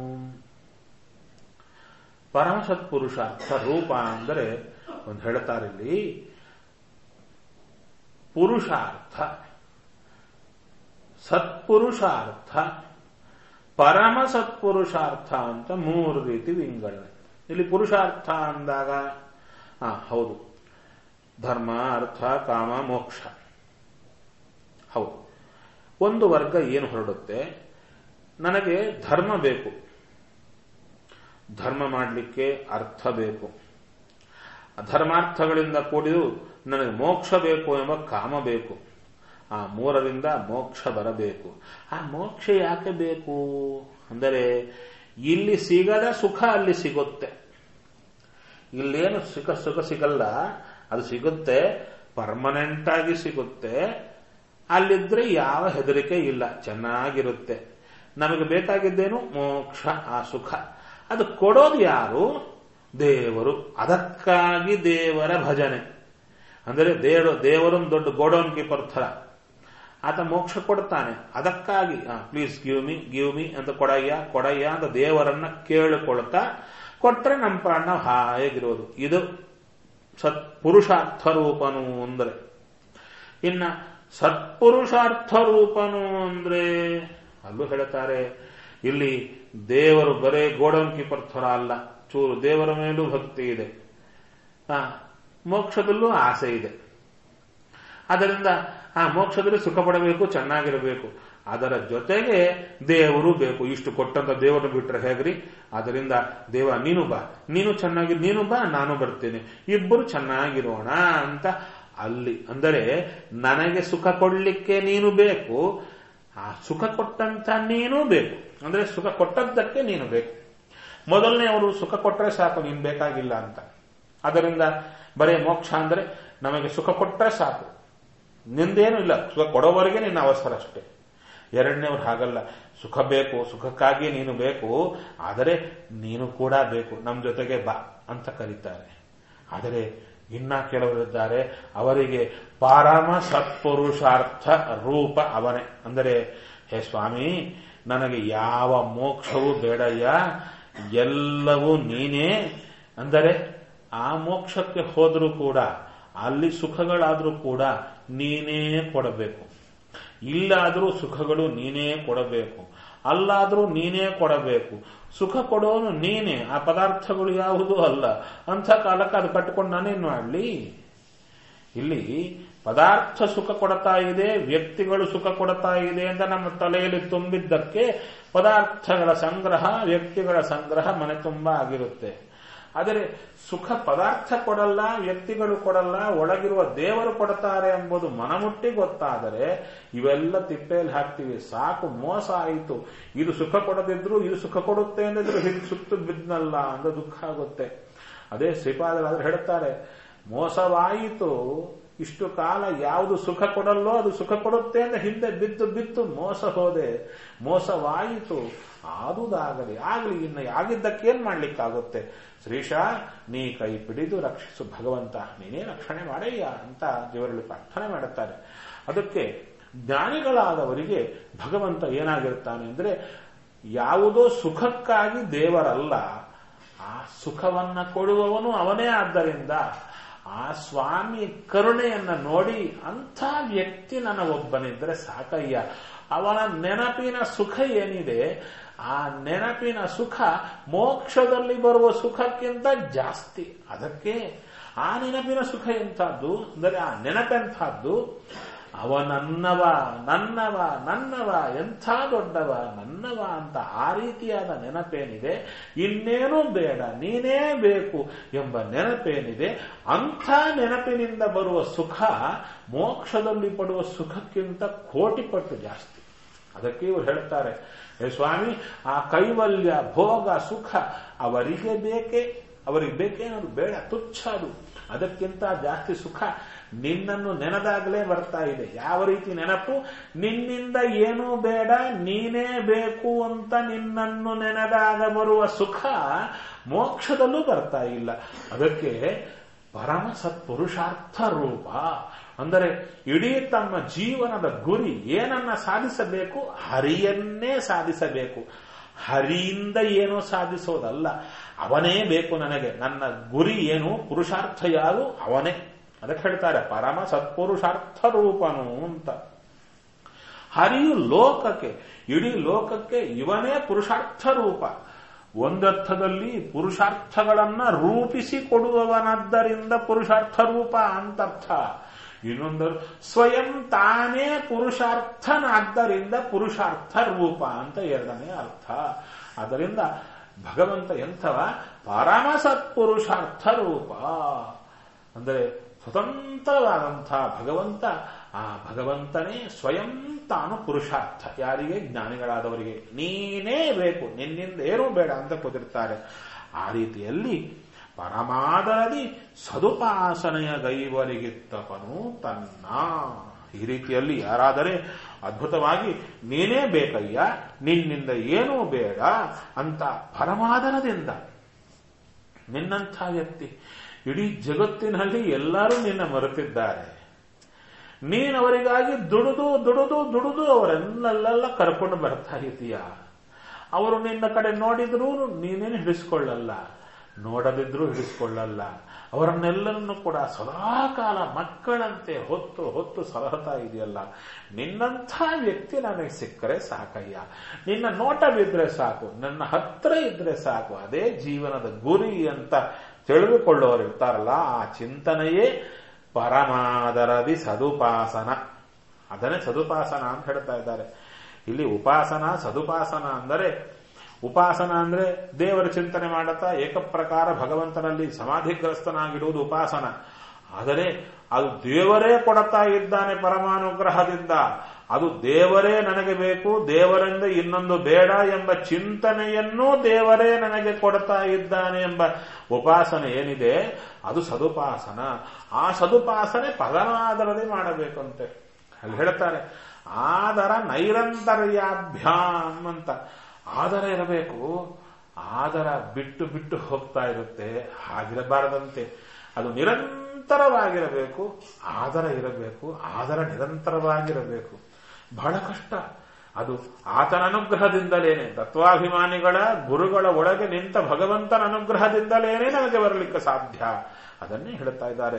ಪರಮ ಸತ್ಪುರುಷಾರ್ಥ ರೂಪ ಅಂದರೆ ಒಂದು ಹೇಳ್ತಾರೆ ಇಲ್ಲಿ ಪುರುಷಾರ್ಥ ಸತ್ಪುರುಷಾರ್ಥ ಪರಮ ಸತ್ಪುರುಷಾರ್ಥ ಅಂತ ಮೂರು ರೀತಿ ವಿಂಗಡಣೆ ಇಲ್ಲಿ ಪುರುಷಾರ್ಥ ಅಂದಾಗ ಹಾ ಹೌದು ಧರ್ಮ ಅರ್ಥ ಕಾಮ ಮೋಕ್ಷ ಹೌದು ಒಂದು ವರ್ಗ ಏನು ಹೊರಡುತ್ತೆ ನನಗೆ ಧರ್ಮ ಬೇಕು ಧರ್ಮ ಮಾಡಲಿಕ್ಕೆ ಅರ್ಥ ಬೇಕು ಧರ್ಮಾರ್ಥಗಳಿಂದ ಕೂಡಿದು ನನಗೆ ಮೋಕ್ಷ ಬೇಕು ಎಂಬ ಕಾಮ ಬೇಕು ಆ ಮೂರರಿಂದ ಮೋಕ್ಷ ಬರಬೇಕು ಆ ಮೋಕ್ಷ ಯಾಕೆ ಬೇಕು ಅಂದರೆ ಇಲ್ಲಿ ಸಿಗದ ಸುಖ ಅಲ್ಲಿ ಸಿಗುತ್ತೆ ಇಲ್ಲೇನು ಸುಖ ಸುಖ ಸಿಗಲ್ಲ ಅದು ಸಿಗುತ್ತೆ ಪರ್ಮನೆಂಟ್ ಆಗಿ ಸಿಗುತ್ತೆ ಅಲ್ಲಿದ್ರೆ ಯಾವ ಹೆದರಿಕೆ ಇಲ್ಲ ಚೆನ್ನಾಗಿರುತ್ತೆ ನಮಗೆ ಬೇಕಾಗಿದ್ದೇನು ಮೋಕ್ಷ ಆ ಸುಖ ಅದು ಕೊಡೋದು ಯಾರು ದೇವರು ಅದಕ್ಕಾಗಿ ದೇವರ ಭಜನೆ ಅಂದರೆ ದೇವರು ದೇವರೊಂದು ದೊಡ್ಡ ಗೋಡೌನ್ ಕೀಪರ್ ಥರ ಆತ ಮೋಕ್ಷ ಕೊಡ್ತಾನೆ ಅದಕ್ಕಾಗಿ please give me give me ಅಂತ ಕೊಡಯ್ಯ ಕೊಡಯ್ಯ ಅಂತ ದೇವರನ್ನ ಕೇಳಿಕೊಳ್ತಾ ಕೊಟ್ರೆ ನಮ್ಮ ಪ್ರಾಣ ಹಾಯಾಗಿರೋದು ಇದು ಸತ್ ಪುರುಷಾರ್ಥ ರೂಪನು ಅಂದರೆ ಇನ್ನ ಸತ್ಪುರುಷಾರ್ಥ ರೂಪನು ಅಂದ್ರೆ ಅಲ್ಲೂ ಹೇಳ್ತಾರೆ ಇಲ್ಲಿ ದೇವರು ಬರೇ ಗೋಡೌನ್ ಕೀಪರ್ ಥರ ಅಲ್ಲ ಚೂರು ದೇವರ ಮೇಲೂ ಭಕ್ತಿ ಇದೆ ಆ ಮೋಕ್ಷದಲ್ಲೂ ಆಸೆ ಇದೆ ಅದರಿಂದ ಆ ಮೋಕ್ಷದಲ್ಲಿ ಸುಖ ಪಡಬೇಕು ಚೆನ್ನಾಗಿರಬೇಕು ಅದರ ಜೊತೆಗೆ ದೇವರು ಬೇಕು ಇಷ್ಟು ಕೊಟ್ಟಂತ ದೇವರನ್ನು ಬಿಟ್ಟರೆ ಹೇಗ್ರಿ ಅದರಿಂದ ದೇವ ನೀನು ಬಾ ನೀನು ಚೆನ್ನಾಗಿ ನೀನು ಬಾ ನಾನು ಬರ್ತೇನೆ ಇಬ್ಬರು ಚೆನ್ನಾಗಿರೋಣ ಅಂತ ಅಲ್ಲಿ ಅಂದರೆ ನನಗೆ ಸುಖ ಕೊಡ್ಲಿಕ್ಕೆ ನೀನು ಬೇಕು ಆ ಸುಖ ಕೊಟ್ಟಂತ ನೀನು ಬೇಕು ಅಂದ್ರೆ ಸುಖ ಕೊಟ್ಟದ್ದಕ್ಕೆ ನೀನು ಬೇಕು ಮೊದಲನೇ ಅವರು ಸುಖ ಕೊಟ್ಟರೆ ಸಾಕು ನೀನು ಬೇಕಾಗಿಲ್ಲ ಅಂತ ಅದರಿಂದ ಬರೇ ಮೋಕ್ಷ ಅಂದ್ರೆ ನಮಗೆ ಸುಖ ಕೊಟ್ಟರೆ ಸಾಕು ನಿಂದೇನು ಇಲ್ಲ ಸುಖ ಕೊಡೋವರೆಗೆ ನಿನ್ನ ಅವಸರ ಅಷ್ಟೇ ಎರಡನೇವ್ರು ಹಾಗಲ್ಲ ಸುಖ ಬೇಕು ಸುಖಕ್ಕಾಗಿ ನೀನು ಬೇಕು ಆದರೆ ನೀನು ಕೂಡ ಬೇಕು ನಮ್ಮ ಜೊತೆಗೆ ಬಾ ಅಂತ ಕರೀತಾರೆ ಆದರೆ ಇನ್ನ ಕೆಲವರಿದ್ದಾರೆ ಅವರಿಗೆ ಪರಮ ಸತ್ಪುರುಷಾರ್ಥ ರೂಪ ಅವನೇ ಅಂದರೆ ಹೇ ಸ್ವಾಮಿ ನನಗೆ ಯಾವ ಮೋಕ್ಷವೂ ಬೇಡಯ್ಯ ಎಲ್ಲವೂ ನೀನೇ ಅಂದರೆ ಆ ಮೋಕ್ಷಕ್ಕೆ ಹೋದರೂ ಕೂಡ ಅಲ್ಲಿ ಸುಖಗಳಾದರೂ ಕೂಡ ನೀನೇ ಕೊಡಬೇಕು ಇಲ್ಲಾದರೂ ಸುಖಗಳು ನೀನೇ ಕೊಡಬೇಕು ಅಲ್ಲಾದರೂ ನೀನೇ ಕೊಡಬೇಕು ಸುಖ ಕೊಡೋನು ನೀನೇ ಆ ಪದಾರ್ಥಗಳು ಯಾವುದೂ ಅಲ್ಲ ಅಂಥ ಕಾಲಕ್ಕೆ ಅದು ಕಟ್ಟಿಕೊಂಡು ನಾನೇನು ಮಾಡಲಿ ಇಲ್ಲಿ ಪದಾರ್ಥ ಸುಖ ಕೊಡ್ತಾ ಇದೆ ವ್ಯಕ್ತಿಗಳು ಸುಖ ಕೊಡ್ತಾ ಇದೆ ಅಂತ ನಮ್ಮ ತಲೆಯಲ್ಲಿ ತುಂಬಿದ್ದಕ್ಕೆ ಪದಾರ್ಥಗಳ ಸಂಗ್ರಹ ವ್ಯಕ್ತಿಗಳ ಸಂಗ್ರಹ ಮನೆ ತುಂಬ ಆಗಿರುತ್ತೆ ಆದರೆ ಸುಖ ಪದಾರ್ಥ ಕೊಡಲ್ಲ ವ್ಯಕ್ತಿಗಳು ಕೊಡಲ್ಲ ಒಳಗಿರುವ ದೇವರು ಕೊಡ್ತಾರೆ ಎಂಬುದು ಮನಮುಟ್ಟಿ ಗೊತ್ತಾದರೆ ಇವೆಲ್ಲ ತಿಪ್ಪೆಯಲ್ಲಿ ಹಾಕ್ತಿವಿ ಸಾಕು ಮೋಸ ಆಯಿತು ಇದು ಸುಖ ಕೊಡದಿದ್ರು ಇದು ಸುಖ ಕೊಡುತ್ತೆ ಅಂದಿದ್ರು ಹೀಗೆ ಸುತ್ತು ಬಿದ್ನಲ್ಲ ಅಂದ್ರೆ ದುಃಖ ಆಗುತ್ತೆ ಅದೇ ಶ್ರೀಪಾದರಾದ್ರೆ ಹೇಳ್ತಾರೆ ಮೋಸವಾಯಿತು ಇಷ್ಟು ಕಾಲ ಯಾವುದು ಸುಖ ಕೊಡಲ್ಲೋ ಅದು ಸುಖ ಕೊಡುತ್ತೆ ಅಂತ ಹಿಂದೆ ಬಿದ್ದು ಬಿದ್ದು ಮೋಸ ಹೋದೆ ಮೋಸವಾಯಿತು ಆದುದಾಗಲಿ ಆಗಲಿ ಇನ್ನು ಆಗಿದ್ದಕ್ಕೇನ್ ಮಾಡ್ಲಿಕ್ಕಾಗುತ್ತೆ ಶ್ರೀಶ ನೀ ಕೈ ಪಿಡಿದು ರಕ್ಷಿಸು ಭಗವಂತ ನೀನೇ ರಕ್ಷಣೆ ಮಾಡಯ್ಯ ಅಂತ ದೇವರಲ್ಲಿ ಪ್ರಾರ್ಥನೆ ಮಾಡುತ್ತಾರೆ ಅದಕ್ಕೆ ಜ್ಞಾನಿಗಳಾದವರಿಗೆ ಭಗವಂತ ಏನಾಗಿರ್ತಾನೆ ಅಂದ್ರೆ ಯಾವುದೋ ಸುಖಕ್ಕಾಗಿ ದೇವರಲ್ಲ ಆ ಸುಖವನ್ನ ಕೊಡುವವನು ಅವನೇ ಆದ್ದರಿಂದ ಆ ಸ್ವಾಮಿ ಕರುಣೆಯನ್ನ ನೋಡಿ ಅಂಥ ವ್ಯಕ್ತಿ ನನಗೊಬ್ಬನಿದ್ರೆ ಸಾಕಯ್ಯ ಅವನ ನೆನಪಿನ ಸುಖ ಏನಿದೆ ಆ ನೆನಪಿನ ಸುಖ ಮೋಕ್ಷದಲ್ಲಿ ಬರುವ ಸುಖಕ್ಕಿಂತ ಜಾಸ್ತಿ ಅದಕ್ಕೆ ಆ ನೆನಪಿನ ಸುಖ ಎಂಥದ್ದು ಅಂದರೆ ಆ ನೆನಪೆಂಥದ್ದು ಅವನನ್ನವ ನನ್ನವ ನನ್ನವ ಎಂಥ ದೊಡ್ಡವ ನನ್ನವ ಅಂತ ಆ ರೀತಿಯಾದ ನೆನಪೇನಿದೆ ಇನ್ನೇನೂ ಬೇಡ ನೀನೇ ಬೇಕು ಎಂಬ ನೆನಪೇನಿದೆ ಅಂಥ ನೆನಪಿನಿಂದ ಬರುವ ಸುಖ ಮೋಕ್ಷದಲ್ಲಿ ಪಡುವ ಸುಖಕ್ಕಿಂತ ಕೋಟಿ ಪಟ್ಟು ಜಾಸ್ತಿ ಅದಕ್ಕೆ ಇವರು ಹೇಳ್ತಾರೆ ಹೇ ಸ್ವಾಮಿ ಆ ಕೈವಲ್ಯ ಭೋಗ ಸುಖ ಅವರಿಗೆ ಬೇಕೇ ಅವರಿಗೆ ಬೇಕೇನದು ಬೇಡ ತುಚ್ಛ ಅದು ಅದಕ್ಕಿಂತ ಜಾಸ್ತಿ ಸುಖ ನಿನ್ನನ್ನು ನೆನೆದಾಗಲೇ ಬರ್ತಾ ಇದೆ ಯಾವ ರೀತಿ ನೆನಪು ನಿನ್ನಿಂದ ಏನೂ ಬೇಡ ನೀನೇ ಬೇಕು ಅಂತ ನಿನ್ನನ್ನು ನೆನೆದಾಗ ಬರುವ ಸುಖ ಮೋಕ್ಷದಲ್ಲೂ ಬರ್ತಾ ಇಲ್ಲ ಅದಕ್ಕೆ ಪರಮ ಸತ್ಪುರುಷಾರ್ಥ ರೂಪ ಅಂದರೆ ಇಡೀ ತಮ್ಮ ಜೀವನದ ಗುರಿ ಏನನ್ನ ಸಾಧಿಸಬೇಕು ಹರಿಯನ್ನೇ ಸಾಧಿಸಬೇಕು ಹರಿಯಿಂದ ಏನೋ ಸಾಧಿಸೋದಲ್ಲ ಅವನೇ ಬೇಕು ನನಗೆ ನನ್ನ ಗುರಿ ಏನು ಪುರುಷಾರ್ಥ ಯಾರು ಅವನೇ ಅದಕ್ಕೆ ಹೇಳ್ತಾರೆ ಪರಮ ಸತ್ಪುರುಷಾರ್ಥ ರೂಪನು ಅಂತ ಹರಿಯು ಲೋಕಕ್ಕೆ ಇಡೀ ಲೋಕಕ್ಕೆ ಇವನೇ ಪುರುಷಾರ್ಥ ರೂಪ ಒಂದರ್ಥದಲ್ಲಿ ಪುರುಷಾರ್ಥಗಳನ್ನ ರೂಪಿಸಿ ಕೊಡುವವನಾದ್ದರಿಂದ ಪುರುಷಾರ್ಥ ರೂಪ ಅಂತರ್ಥ ಇನ್ನೊಂದು ಸ್ವಯಂ ತಾನೇ ಪುರುಷಾರ್ಥನಾದ್ದರಿಂದ ಪುರುಷಾರ್ಥ ರೂಪ ಅಂತ ಎರಡನೇ ಅರ್ಥ ಅದರಿಂದ ಭಗವಂತ ಎಂಥವ ಪರಮ ಸತ್ಪುರುಷಾರ್ಥ ರೂಪ ಅಂದರೆ ಸ್ವತಂತ್ರವಾದಂಥ ಭಗವಂತ ಆ ಭಗವಂತನೇ ಸ್ವಯಂ ತಾನು ಪುರುಷಾರ್ಥ ಯಾರಿಗೆ ಜ್ಞಾನಿಗಳಾದವರಿಗೆ ನೀನೇ ಬೇಕು ನಿನ್ನಿಂದ ಏನೂ ಬೇಡ ಅಂತ ಕೂತಿರ್ತಾರೆ ಆ ರೀತಿಯಲ್ಲಿ ಪರಮಾದರದಿ ಸದುಪಾಸನೆಯ ಗೈವರಿಗಿತ್ತಪನು ತನ್ನ ಈ ರೀತಿಯಲ್ಲಿ ಯಾರಾದರೆ ಅದ್ಭುತವಾಗಿ ನೀನೇ ಬೇಕಯ್ಯ ನಿನ್ನಿಂದ ಏನೂ ಬೇಡ ಅಂತ ಪರಮಾದರದಿಂದ ನಿನ್ನಂಥ ವ್ಯಕ್ತಿ ಇಡೀ ಜಗತ್ತಿನಲ್ಲಿ ಎಲ್ಲರೂ ನಿನ್ನ ಮರೆತಿದ್ದಾರೆ ನೀನವರಿಗಾಗಿ ದುಡಿದು ದುಡಿದು ದುಡಿದು ಅವರೆಲ್ಲೆಲ್ಲ ಕರ್ಕೊಂಡು ಬರ್ತಾ ಇದೀಯ ಅವರು ನಿನ್ನ ಕಡೆ ನೋಡಿದ್ರೂ ನೀನೇನು ಹಿಡಿಸ್ಕೊಳ್ಳಲ್ಲ ನೋಡದಿದ್ರೂ ಹಿಡಿಸ್ಕೊಳ್ಳಲ್ಲ ಅವರನ್ನೆಲ್ಲರನ್ನು ಕೂಡ ಸದಾಕಾಲ ಮಕ್ಕಳಂತೆ ಹೊತ್ತು ಹೊತ್ತು ಸಲಹತಾ ಇದೆಯಲ್ಲ ನಿನ್ನಂಥ ವ್ಯಕ್ತಿ ನನಗೆ ಸಿಕ್ಕರೆ ಸಾಕಯ್ಯ ನಿನ್ನ ನೋಟ ಬಿದ್ರೆ ಸಾಕು ನನ್ನ ಹತ್ರ ಇದ್ರೆ ಸಾಕು ಅದೇ ಜೀವನದ ಗುರಿ ಅಂತ ತಿಳಿದುಕೊಳ್ಳೋರು ಇರ್ತಾರಲ್ಲ ಆ ಚಿಂತನೆಯೇ ಪರಮಾದರದಿ ಸದುಪಾಸನ ಅದನ್ನೇ ಸದುಪಾಸನ ಅಂತ ಹೇಳ್ತಾ ಇದ್ದಾರೆ ಇಲ್ಲಿ ಉಪಾಸನ ಸದುಪಾಸನ ಅಂದರೆ ಉಪಾಸನ ಅಂದ್ರೆ ದೇವರ ಚಿಂತನೆ ಮಾಡುತ್ತಾ ಏಕಪ್ರಕಾರ ಭಗವಂತನಲ್ಲಿ ಸಮಾಧಿಗ್ರಸ್ತನಾಗಿಡುವುದು ಉಪಾಸನ ಆದರೆ ಅದು ದೇವರೇ ಕೊಡುತ್ತಾ ಇದ್ದಾನೆ ಪರಮಾನುಗ್ರಹದಿಂದ ಅದು ದೇವರೇ ನನಗೆ ಬೇಕು ದೇವರಿಂದ ಇನ್ನೊಂದು ಬೇಡ ಎಂಬ ಚಿಂತನೆಯನ್ನೂ ದೇವರೇ ನನಗೆ ಕೊಡ್ತಾ ಇದ್ದಾನೆ ಎಂಬ ಉಪಾಸನೆ ಏನಿದೆ ಅದು ಸದುಪಾಸನ ಆ ಸದುಪಾಸನೆ ಪದನಾದರದೇ ಮಾಡಬೇಕಂತೆ ಅಲ್ಲಿ ಹೇಳ್ತಾರೆ ಆದರ ನೈರಂತರ್ಯಾಭ್ಯಾಮ್ ಅಂತ ಆದರ ಇರಬೇಕು ಆದರ ಬಿಟ್ಟು ಬಿಟ್ಟು ಹೋಗ್ತಾ ಇರುತ್ತೆ ಹಾಗಿರಬಾರದಂತೆ ಅದು ನಿರಂತರವಾಗಿರಬೇಕು ಆದರ ಇರಬೇಕು ಆದರ ನಿರಂತರವಾಗಿರಬೇಕು ಬಹಳ ಕಷ್ಟ ಅದು ಆತನ ಅನುಗ್ರಹದಿಂದಲೇನೆ ತತ್ವಾಭಿಮಾನಿಗಳ ಗುರುಗಳ ಒಳಗೆ ನಿಂತ ಭಗವಂತನ ಅನುಗ್ರಹದಿಂದಲೇನೆ ನಮಗೆ ಬರಲಿಕ್ಕೆ ಸಾಧ್ಯ ಅದನ್ನೇ ಹೇಳ್ತಾ ಇದ್ದಾರೆ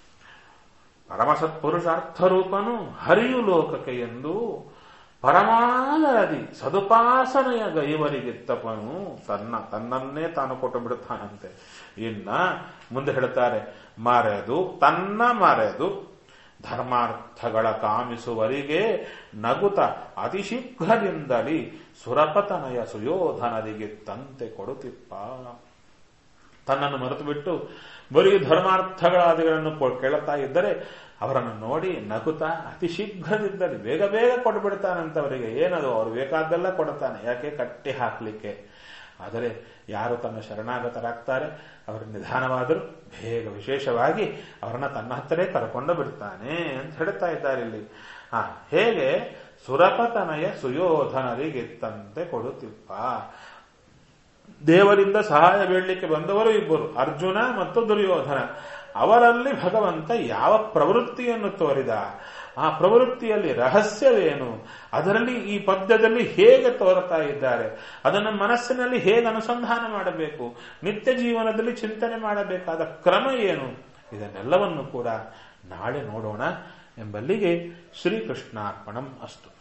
ಪರಮಸತ್ಪುರುಷಾರ್ಥರೂಪನು ಹರಿಯು ಲೋಕಕ್ಕೆ ಎಂದು ಪರಮಾನರದಿ ಸದುಪಾಸನೆಯ ಗೈವರಿಗಿತ್ತಪನು ತನ್ನ ತನ್ನನ್ನೇ ತಾನು ಕೊಟ್ಟು ಬಿಡುತ್ತಾನಂತೆ ಇನ್ನ ಮುಂದೆ ಹೇಳ್ತಾರೆ ಮರೆದು ತನ್ನ ಮರೆದು ಧರ್ಮಾರ್ಥಗಳ ಕಾಮಿಸುವರಿಗೆ ನಗುತ ಅತಿ ಶೀಘ್ರದಿಂದಲೇ ಸುರಪತನಯ ಸುಯೋಧನರಿಗೆ ತಂತೆ ಕೊಡುತ್ತಿಪ್ಪ ತನ್ನನ್ನು ಮರೆತು ಬಿಟ್ಟು ಬರೀ ಧರ್ಮಾರ್ಥಗಳಾದಿಗಳನ್ನು ಕೇಳುತ್ತಾ ಇದ್ದರೆ ಅವರನ್ನು ನೋಡಿ ನಗುತ್ತಾ ಅತಿ ಶೀಘ್ರದಿದ್ದಲ್ಲಿ ಬೇಗ ಬೇಗ ಕೊಟ್ಬಿಡ್ತಾನಂತವರಿಗೆ ಏನದು ಅವರು ಬೇಕಾದ್ದೆಲ್ಲ ಕೊಡುತ್ತಾನೆ ಯಾಕೆ ಕಟ್ಟಿ ಹಾಕಲಿಕ್ಕೆ ಆದರೆ ಯಾರು ತನ್ನ ಶರಣಾಗತರಾಗ್ತಾರೆ ಅವರು ನಿಧಾನವಾದರೂ ಬೇಗ ವಿಶೇಷವಾಗಿ ಅವರನ್ನ ತನ್ನ ಹತ್ತಿರೇ ಕರ್ಕೊಂಡು ಬಿಡ್ತಾನೆ ಅಂತ ಹೇಳ್ತಾ ಇದ್ದಾರೆ ಇಲ್ಲಿ ಹಾ ಹೇಗೆ ಸುರಪತನಯ ಸುಯೋಧನರಿಗಿತ್ತಂತೆ ಕೊಡುತ್ತಿಪ್ಪ ದೇವರಿಂದ ಸಹಾಯ ಬೇಡಲಿಕ್ಕೆ ಬಂದವರು ಇಬ್ಬರು ಅರ್ಜುನ ಮತ್ತು ದುರ್ಯೋಧನ ಅವರಲ್ಲಿ ಭಗವಂತ ಯಾವ ಪ್ರವೃತ್ತಿಯನ್ನು ತೋರಿದ ಆ ಪ್ರವೃತ್ತಿಯಲ್ಲಿ ರಹಸ್ಯವೇನು ಅದರಲ್ಲಿ ಈ ಪದ್ಯದಲ್ಲಿ ಹೇಗೆ ತೋರ್ತಾ ಇದ್ದಾರೆ ಅದನ್ನು ಮನಸ್ಸಿನಲ್ಲಿ ಹೇಗೆ ಅನುಸಂಧಾನ ಮಾಡಬೇಕು ನಿತ್ಯ ಜೀವನದಲ್ಲಿ ಚಿಂತನೆ ಮಾಡಬೇಕಾದ ಕ್ರಮ ಏನು ಇದನ್ನೆಲ್ಲವನ್ನು ಕೂಡ ನಾಳೆ ನೋಡೋಣ ಎಂಬಲ್ಲಿಗೆ ಶ್ರೀಕೃಷ್ಣಾರ್ಪಣಂ ಅಸ್ತು